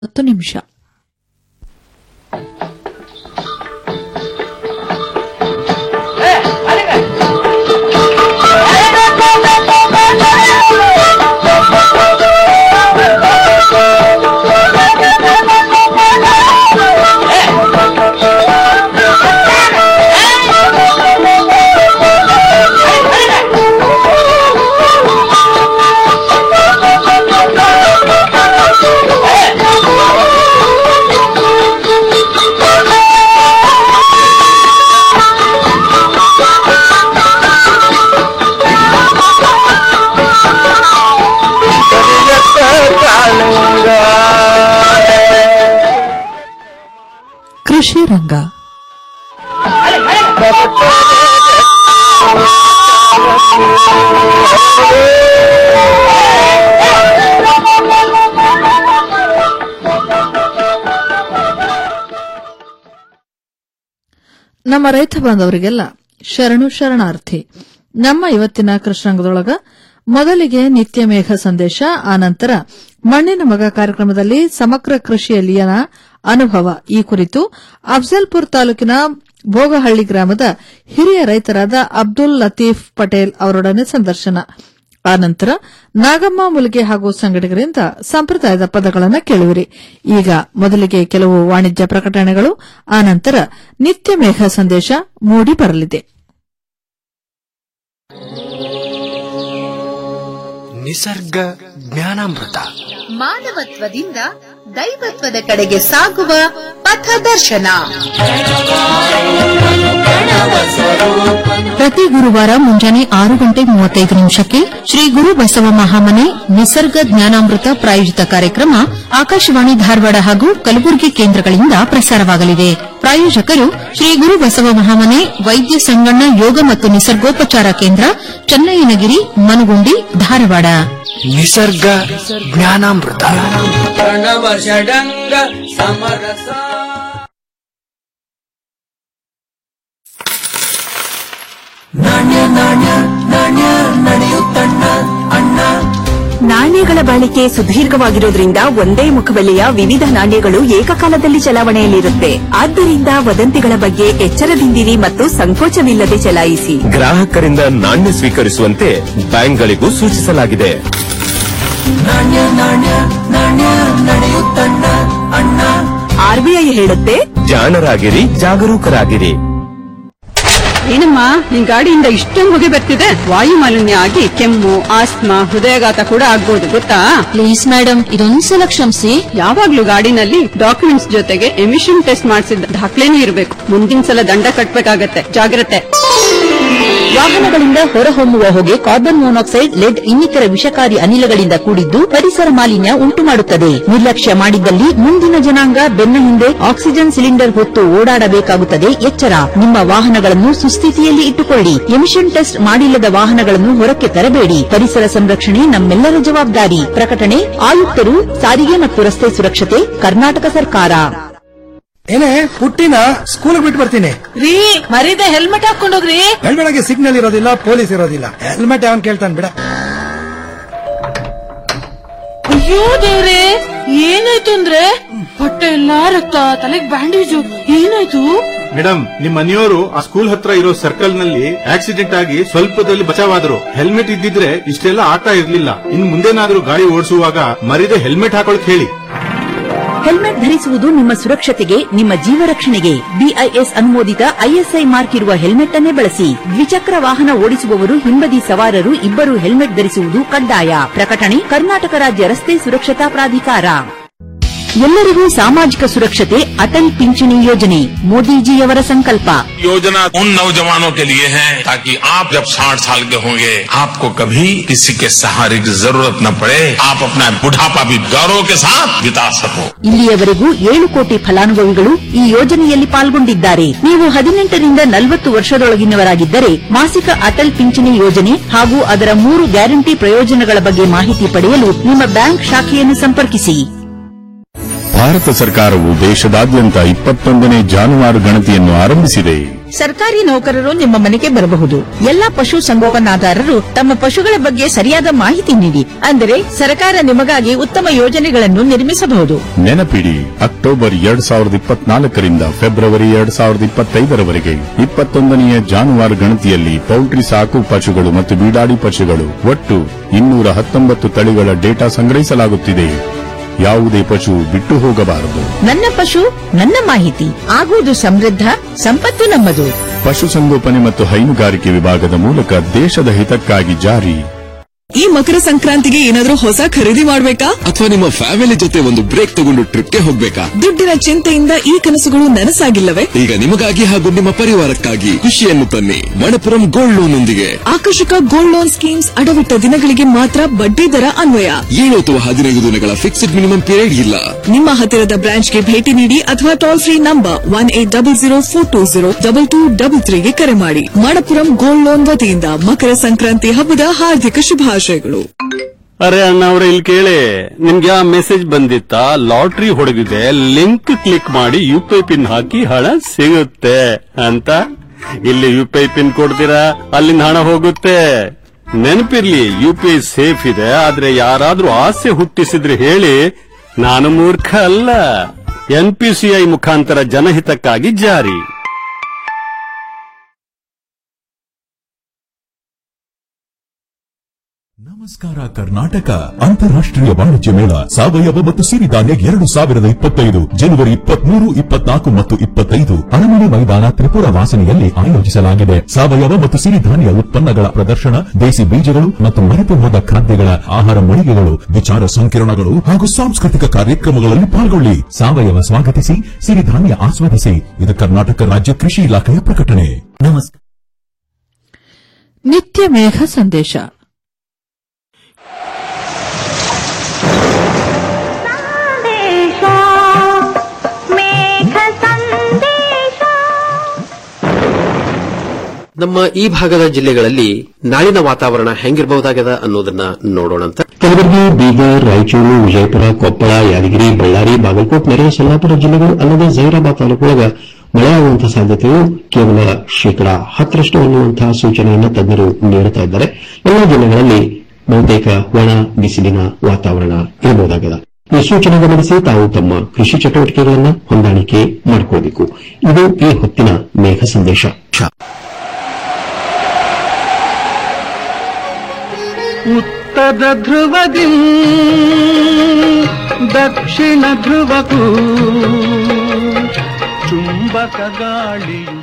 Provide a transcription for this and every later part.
ಹತ್ತು ನಿಮಿಷ ಕೃಷಿ ರಂಗ ನಮ್ಮ ರೈತ ಬಾಂಧವರಿಗೆಲ್ಲ ಶರಣು ಶರಣಾರ್ಥಿ ನಮ್ಮ ಇವತ್ತಿನ ಕೃಷ್ಣಾಂಗದೊಳಗ ಮೊದಲಿಗೆ ನಿತ್ಯ ಮೇಘ ಸಂದೇಶ ಆನಂತರ ಮಣ್ಣಿನ ಮಗ ಕಾರ್ಯಕ್ರಮದಲ್ಲಿ ಸಮಗ್ರ ಕೃಷಿಯಲ್ಲಿಯನ ಅನುಭವ ಈ ಕುರಿತು ಅಫ್ಜಲ್ಪುರ್ ತಾಲೂಕಿನ ಭೋಗಹಳ್ಳಿ ಗ್ರಾಮದ ಹಿರಿಯ ರೈತರಾದ ಅಬ್ದುಲ್ ಲತೀಫ್ ಪಟೇಲ್ ಅವರೊಡನೆ ಸಂದರ್ಶನ ಆನಂತರ ನಾಗಮ್ಮ ಮುಲಿಗೆ ಹಾಗೂ ಸಂಘಟಕರಿಂದ ಸಂಪ್ರದಾಯದ ಪದಗಳನ್ನು ಕೇಳುವಿರಿ ಈಗ ಮೊದಲಿಗೆ ಕೆಲವು ವಾಣಿಜ್ಯ ಪ್ರಕಟಣೆಗಳು ಆನಂತರ ನಿತ್ಯ ಮೇಘ ಸಂದೇಶ ಮೂಡಿ ಬರಲಿದೆ ನಿಸರ್ಗ ಜ್ಞಾನಾಮೃತ ಮಾನವತ್ವದಿಂದ ದೈವತ್ವದ ಕಡೆಗೆ ಸಾಗುವ ಪಥದರ್ಶನ ಪ್ರತಿ ಗುರುವಾರ ಮುಂಜಾನೆ ಆರು ಗಂಟೆ ಮೂವತ್ತೈದು ನಿಮಿಷಕ್ಕೆ ಶ್ರೀ ಗುರು ಬಸವ ಮಹಾಮನೆ ನಿಸರ್ಗ ಜ್ಞಾನಾಮೃತ ಪ್ರಾಯೋಜಿತ ಕಾರ್ಯಕ್ರಮ ಆಕಾಶವಾಣಿ ಧಾರವಾಡ ಹಾಗೂ ಕಲಬುರಗಿ ಕೇಂದ್ರಗಳಿಂದ ಪ್ರಸಾರವಾಗಲಿದೆ ಪ್ರಾಯೋಜಕರು ಶ್ರೀ ಗುರು ಬಸವ ಮಹಾಮನೆ ವೈದ್ಯ ಸಂಗಣ್ಣ ಯೋಗ ಮತ್ತು ನಿಸರ್ಗೋಪಚಾರ ಕೇಂದ್ರ ಚನ್ನಯ್ಯನಗಿರಿ ಮನುಗುಂಡಿ ಧಾರವಾಡ ನಿಸರ್ಗ ಜ್ಞಾನಾಮೃತ ಪ್ರಣವ ಷಡಂಗ ಸಮರಸ ನಾಣ್ಯಗಳ ಬಾಳಿಕೆ ಸುದೀರ್ಘವಾಗಿರೋದ್ರಿಂದ ಒಂದೇ ಮುಖಬೆಲೆಯ ವಿವಿಧ ನಾಣ್ಯಗಳು ಏಕಕಾಲದಲ್ಲಿ ಚಲಾವಣೆಯಲ್ಲಿರುತ್ತೆ ಆದ್ದರಿಂದ ವದಂತಿಗಳ ಬಗ್ಗೆ ಎಚ್ಚರದಿಂದಿರಿ ಮತ್ತು ಸಂಕೋಚವಿಲ್ಲದೆ ಚಲಾಯಿಸಿ ಗ್ರಾಹಕರಿಂದ ನಾಣ್ಯ ಸ್ವೀಕರಿಸುವಂತೆ ಬ್ಯಾಂಕ್ಗಳಿಗೂ ಸೂಚಿಸಲಾಗಿದೆ ಆರ್ಬಿಐ ಹೇಳುತ್ತೆ ಜಾಣರಾಗಿರಿ ಜಾಗರೂಕರಾಗಿರಿ ಏನಮ್ಮ ನಿನ್ ಗಾಡಿಯಿಂದ ಇಷ್ಟೊಂದು ಹೊಗೆ ಬರ್ತಿದೆ ವಾಯು ಮಾಲಿನ್ಯ ಆಗಿ ಕೆಮ್ಮು ಆಸ್ತಮಾ ಹೃದಯಾಘಾತ ಕೂಡ ಆಗ್ಬೋದು ಗೊತ್ತಾ ಪ್ಲೀಸ್ ಮೇಡಮ್ ಇದೊಂದ್ಸಲ ಕ್ಷಮಿಸಿ ಯಾವಾಗ್ಲೂ ಗಾಡಿನಲ್ಲಿ ಡಾಕ್ಯುಮೆಂಟ್ಸ್ ಜೊತೆಗೆ ಎಮಿಷನ್ ಟೆಸ್ಟ್ ಮಾಡಿಸಿದ ದಾಖಲೆನೂ ಇರಬೇಕು ಮುಂದಿನ ಸಲ ದಂಡ ಕಟ್ಬೇಕಾಗತ್ತೆ ಜಾಗ್ರತೆ ವಾಹನಗಳಿಂದ ಹೊರಹೊಮ್ಮುವ ಹೊಗೆ ಕಾರ್ಬನ್ ಮೊನಾಕ್ಸೈಡ್ ಲೆಡ್ ಇನ್ನಿತರ ವಿಷಕಾರಿ ಅನಿಲಗಳಿಂದ ಕೂಡಿದ್ದು ಪರಿಸರ ಮಾಲಿನ್ಯ ಉಂಟು ಮಾಡುತ್ತದೆ ನಿರ್ಲಕ್ಷ್ಯ ಮಾಡಿದ್ದಲ್ಲಿ ಮುಂದಿನ ಜನಾಂಗ ಬೆನ್ನ ಹಿಂದೆ ಆಕ್ಸಿಜನ್ ಸಿಲಿಂಡರ್ ಹೊತ್ತು ಓಡಾಡಬೇಕಾಗುತ್ತದೆ ಎಚ್ಚರ ನಿಮ್ಮ ವಾಹನಗಳನ್ನು ಸುಸ್ಥಿತಿಯಲ್ಲಿ ಇಟ್ಟುಕೊಳ್ಳಿ ಎಮಿಷನ್ ಟೆಸ್ಟ್ ಮಾಡಿಲ್ಲದ ವಾಹನಗಳನ್ನು ಹೊರಕ್ಕೆ ತರಬೇಡಿ ಪರಿಸರ ಸಂರಕ್ಷಣೆ ನಮ್ಮೆಲ್ಲರ ಜವಾಬ್ದಾರಿ ಪ್ರಕಟಣೆ ಆಯುಕ್ತರು ಸಾರಿಗೆ ಮತ್ತು ರಸ್ತೆ ಸುರಕ್ಷತೆ ಕರ್ನಾಟಕ ಸರ್ಕಾರ ಏನೇ ಪುಟ್ಟಿನ ಸ್ಕೂಲ್ ಬಿಟ್ಟು ಬರ್ತೀನಿ ರೀ ಮರಿದೆ ಹೆಲ್ಮೆಟ್ ಹಾಕೊಂಡೋಗ್ರಿ ಬೆಳಗ್ಗೆ ಸಿಗ್ನಲ್ ಇರೋದಿಲ್ಲ ಪೊಲೀಸ್ ಇರೋದಿಲ್ಲ ಹೆಲ್ಮೆಟ್ ಯಾವನ್ ಕೇಳ್ತಾನೆ ಬಿಡ ಅಯ್ಯೋ ದೇವ್ರೆ ಏನಾಯ್ತು ಅಂದ್ರೆ ಹೊಟ್ಟೆ ಎಲ್ಲಾ ರಕ್ತ ತಲೆಗ್ ಬ್ಯಾಂಡೇಜು ಏನಾಯ್ತು ಮೇಡಮ್ ನಿಮ್ ಮನೆಯವರು ಆ ಸ್ಕೂಲ್ ಹತ್ರ ಇರೋ ಸರ್ಕಲ್ ನಲ್ಲಿ ಆಕ್ಸಿಡೆಂಟ್ ಆಗಿ ಸ್ವಲ್ಪದಲ್ಲಿ ಬಚಾವಾದ್ರು ಹೆಲ್ಮೆಟ್ ಇದ್ದಿದ್ರೆ ಇಷ್ಟೆಲ್ಲ ಆಗ್ತಾ ಇರ್ಲಿಲ್ಲ ಇನ್ ಮುಂದೇನಾದ್ರೂ ಗಾಡಿ ಓಡಿಸುವಾಗ ಮರಿದೆ ಹೆಲ್ಮೆಟ್ ಹಾಕೊಳಕ್ ಹೇಳಿ ಹೆಲ್ಮೆಟ್ ಧರಿಸುವುದು ನಿಮ್ಮ ಸುರಕ್ಷತೆಗೆ ನಿಮ್ಮ ಜೀವ ರಕ್ಷಣೆಗೆ ಬಿಐಎಸ್ ಅನುಮೋದಿತ ಐಎಸ್ಐ ಮಾರ್ಕ್ ಇರುವ ಹೆಲ್ಮೆಟ್ ಅನ್ನೇ ಬಳಸಿ ದ್ವಿಚಕ್ರ ವಾಹನ ಓಡಿಸುವವರು ಹಿಂಬದಿ ಸವಾರರು ಇಬ್ಬರು ಹೆಲ್ಮೆಟ್ ಧರಿಸುವುದು ಕಡ್ಡಾಯ ಪ್ರಕಟಣೆ ಕರ್ನಾಟಕ ರಾಜ್ಯ ರಸ್ತೆ ಸುರಕ್ಷತಾ ಪ್ರಾಧಿಕಾರ ಎಲ್ಲರಿಗೂ ಸಾಮಾಜಿಕ ಸುರಕ್ಷತೆ ಅಟಲ್ ಪಿಂಚಣಿ ಯೋಜನೆ ಮೋದಿಜಿಯವರ ಸಂಕಲ್ಪ योजना उन नौजवानों के लिए है ताकि आप जब 60 साल के होंगे आपको कभी किसी के सहारे की जरूरत न पड़े आप अपना बुढ़ापा भी गौरव के साथ बिता सको ಇಲ್ಲಿಯವರೆಗೂ ಏಳು ಕೋಟಿ ಫಲಾನುಭವಿಗಳು ಈ ಯೋಜನೆಯಲ್ಲಿ ಪಾಲ್ಗೊಂಡಿದ್ದಾರೆ ನೀವು ಹದಿನೆಂಟರಿಂದ ನಲವತ್ತು ವರ್ಷದೊಳಗಿನವರಾಗಿದ್ದರೆ ಮಾಸಿಕ ಅಟಲ್ ಪಿಂಚಣಿ ಯೋಜನೆ ಹಾಗೂ ಅದರ ಮೂರು ಗ್ಯಾರಂಟಿ ಪ್ರಯೋಜನಗಳ ಬಗ್ಗೆ ಮಾಹಿತಿ ಪಡೆಯಲು ನಿಮ್ಮ ಬ್ಯಾಂಕ್ ಶಾಖೆಯನ್ನು ಸಂಪರ್ಕಿಸಿ ಭಾರತ ಸರ್ಕಾರವು ದೇಶದಾದ್ಯಂತ ಇಪ್ಪತ್ತೊಂದನೇ ಜಾನುವಾರು ಗಣತಿಯನ್ನು ಆರಂಭಿಸಿದೆ ಸರ್ಕಾರಿ ನೌಕರರು ನಿಮ್ಮ ಮನೆಗೆ ಬರಬಹುದು ಎಲ್ಲಾ ಪಶು ಸಂಗೋಪನಾದಾರರು ತಮ್ಮ ಪಶುಗಳ ಬಗ್ಗೆ ಸರಿಯಾದ ಮಾಹಿತಿ ನೀಡಿ ಅಂದರೆ ಸರ್ಕಾರ ನಿಮಗಾಗಿ ಉತ್ತಮ ಯೋಜನೆಗಳನ್ನು ನಿರ್ಮಿಸಬಹುದು ನೆನಪಿಡಿ ಅಕ್ಟೋಬರ್ ಎರಡ್ ಸಾವಿರದ ಇಪ್ಪತ್ನಾಲ್ಕರಿಂದ ಫೆಬ್ರವರಿ ಎರಡ್ ಸಾವಿರದ ಇಪ್ಪತ್ತೈದರವರೆಗೆ ಇಪ್ಪತ್ತೊಂದನೆಯ ಜಾನುವಾರು ಗಣತಿಯಲ್ಲಿ ಪೌಲ್ಟ್ರಿ ಸಾಕು ಪಶುಗಳು ಮತ್ತು ಬೀಡಾಡಿ ಪಶುಗಳು ಒಟ್ಟು ಇನ್ನೂರ ಹತ್ತೊಂಬತ್ತು ತಳಿಗಳ ಡೇಟಾ ಸಂಗ್ರಹಿಸಲಾಗುತ್ತಿದೆ ಯಾವುದೇ ಪಶು ಬಿಟ್ಟು ಹೋಗಬಾರದು ನನ್ನ ಪಶು ನನ್ನ ಮಾಹಿತಿ ಆಗುವುದು ಸಮೃದ್ಧ ಸಂಪತ್ತು ನಮ್ಮದು ಪಶುಸಂಗೋಪನೆ ಮತ್ತು ಹೈನುಗಾರಿಕೆ ವಿಭಾಗದ ಮೂಲಕ ದೇಶದ ಹಿತಕ್ಕಾಗಿ ಜಾರಿ ಈ ಮಕರ ಸಂಕ್ರಾಂತಿಗೆ ಏನಾದ್ರೂ ಹೊಸ ಖರೀದಿ ಮಾಡ್ಬೇಕಾ ಅಥವಾ ನಿಮ್ಮ ಫ್ಯಾಮಿಲಿ ಜೊತೆ ಒಂದು ಬ್ರೇಕ್ ತಗೊಂಡು ಟ್ರಿಪ್ಗೆ ಹೋಗ್ಬೇಕಾ ದುಡ್ಡಿನ ಚಿಂತೆಯಿಂದ ಈ ಕನಸುಗಳು ನನಸಾಗಿಲ್ಲವೇ ಈಗ ನಿಮಗಾಗಿ ಹಾಗೂ ನಿಮ್ಮ ಪರಿವಾರಕ್ಕಾಗಿ ಖುಷಿಯನ್ನು ತನ್ನಿ ಮಣಪುರಂ ಗೋಲ್ಡ್ ಲೋನ್ ಒಂದಿಗೆ ಆಕರ್ಷಕ ಗೋಲ್ಡ್ ಲೋನ್ ಸ್ಕೀಮ್ಸ್ ಅಡವಿಟ್ಟ ದಿನಗಳಿಗೆ ಮಾತ್ರ ಬಡ್ಡಿ ದರ ಅನ್ವಯ ಏಳು ಅಥವಾ ಹದಿನೈದು ದಿನಗಳ ಫಿಕ್ಸ್ಡ್ ಮಿನಿಮಮ್ ಪೀರಿಯಡ್ ಇಲ್ಲ ನಿಮ್ಮ ಹತ್ತಿರದ ಬ್ರಾಂಚ್ಗೆ ಭೇಟಿ ನೀಡಿ ಅಥವಾ toll free number one eight double zero four two zero double two double ತ್ರೀಗೆ ಕರೆ ಮಾಡಿ ಮಣಪುರಂ ಗೋಲ್ಡ್ ಲೋನ್ ವತಿಯಿಂದ ಮಕರ ಸಂಕ್ರಾಂತಿ ಹಬ್ಬದ ಹಾರ್ದಿಕ ಶುಭಾಶಯಗಳು ಅರೆ ಅಣ್ಣ ಅವ್ರೆ ಇಲ್ಲಿ ಕೇಳಿ ನಿಮ್ಗೆ ಆ ಮೆಸೇಜ್ ಬಂದಿತ್ತಾ ಲಾಟ್ರಿ ಹೊಡೆದಿದೆ ಲಿಂಕ್ ಕ್ಲಿಕ್ ಮಾಡಿ ಯು ಪಿ ಐ ಪಿನ್ ಹಾಕಿ ಹಣ ಸಿಗುತ್ತೆ ಅಂತ ಇಲ್ಲಿ ಯು ಪಿ ಐ ಪಿನ್ ಕೊಡ್ತೀರಾ ಅಲ್ಲಿಂದ ಹಣ ಹೋಗುತ್ತೆ ನೆನಪಿರ್ಲಿ ಯು ಪಿ ಐ ಸೇಫ್ ಇದೆ ಆದ್ರೆ ಯಾರಾದ್ರೂ ಆಸೆ ಹುಟ್ಟಿಸಿದ್ರೆ ಹೇಳಿ ನಾನು ಮೂರ್ಖ ಅಲ್ಲ ಎನ್ ಪಿ ಸಿ ಐ ಮುಖಾಂತರ ಜನಹಿತಕ್ಕಾಗಿ ಜಾರಿ ನಮಸ್ಕಾರ ಕರ್ನಾಟಕ ಅಂತಾರಾಷ್ಟ್ರೀಯ ವಾಣಿಜ್ಯ ಮೇಳ ಸಾವಯವ ಮತ್ತು ಸಿರಿಧಾನ್ಯ ಎರಡು ಸಾವಿರದ ಇಪ್ಪತ್ತೈದು ಜನವರಿ ಇಪ್ಪತ್ಮೂರು ಇಪ್ಪತ್ನಾಲ್ಕು ಮತ್ತು ಇಪ್ಪತ್ತೈದು ಅರಮನೆ ಮೈದಾನ ತ್ರಿಪುರ ವಾಸನೆಯಲ್ಲಿ ಆಯೋಜಿಸಲಾಗಿದೆ ಸಾವಯವ ಮತ್ತು ಸಿರಿಧಾನ್ಯ ಉತ್ಪನ್ನಗಳ ಪ್ರದರ್ಶನ ದೇಸಿ ಬೀಜಗಳು ಮತ್ತು ಮರೆತು ಹೋದ ಖಾದ್ಯಗಳ ಆಹಾರ ಮಳಿಗೆಗಳು ವಿಚಾರ ಸಂಕಿರಣಗಳು ಹಾಗೂ ಸಾಂಸ್ಕೃತಿಕ ಕಾರ್ಯಕ್ರಮಗಳಲ್ಲಿ ಪಾಲ್ಗೊಳ್ಳಿ ಸಾವಯವ ಸ್ವಾಗತಿಸಿ ಸಿರಿಧಾನ್ಯ ಆಸ್ವಾದಿಸಿ ಇದು ಕರ್ನಾಟಕ ರಾಜ್ಯ ಕೃಷಿ ಇಲಾಖೆಯ ಪ್ರಕಟಣೆ ನಮಸ್ಕಾರ ನಿತ್ಯ ಮೇಘ ಸಂದೇಶ ನಮ್ಮ ಈ ಭಾಗದ ಜಿಲ್ಲೆಗಳಲ್ಲಿ ನಾಳಿನ ವಾತಾವರಣ ಹೆಂಗಿರಬಹುದಾಗದ ಅನ್ನೋದನ್ನ ನೋಡೋಣಂತ ಕಲಬುರಗಿ ಬೀದರ್ ರಾಯಚೂರು ವಿಜಯಪುರ ಕೊಪ್ಪಳ ಯಾದಗಿರಿ ಬಳ್ಳಾರಿ ಬಾಗಲಕೋಟ್ ನೆರೆ ಸೊಲ್ಲಾಪುರ ಜಿಲ್ಲೆಗಳು ಅಲ್ಲದೆ ಜೈರಾಬಾದ್ ತಾಲೂಕೊಳಗ ಮಳೆಯಾಗುವಂತಹ ಸಾಧ್ಯತೆಯು ಕೇವಲ ಶೇಕಡಾ ಹತ್ತರಷ್ಟು ಅನ್ನುವಂತಹ ಸೂಚನೆಯನ್ನು ತಜ್ಞರು ನೀಡುತ್ತಾ ಇದ್ದಾರೆ ಎಲ್ಲ ಜಿಲ್ಲೆಗಳಲ್ಲಿ ಬಹುತೇಕ ಒಣ ಬಿಸಿಲಿನ ವಾತಾವರಣ ಇರಬಹುದಾಗಿದೆ ಈ ಸೂಚನೆ ಗಮನಿಸಿ ತಾವು ತಮ್ಮ ಕೃಷಿ ಚಟುವಟಿಕೆಗಳನ್ನು ಹೊಂದಾಣಿಕೆ ಮಾಡಿಕೊಳ್ಳಬೇಕು ಇದು ಈ ಹೊತ್ತಿನ ಮೇಘ ಸಂದೇಶ ಉತ್ತರ ಧ್ರುವದಿ ದಕ್ಷಿಣ ಧ್ರುವಕ್ಕೂ ಚುಂಬಕ ಗಾಳಿಯು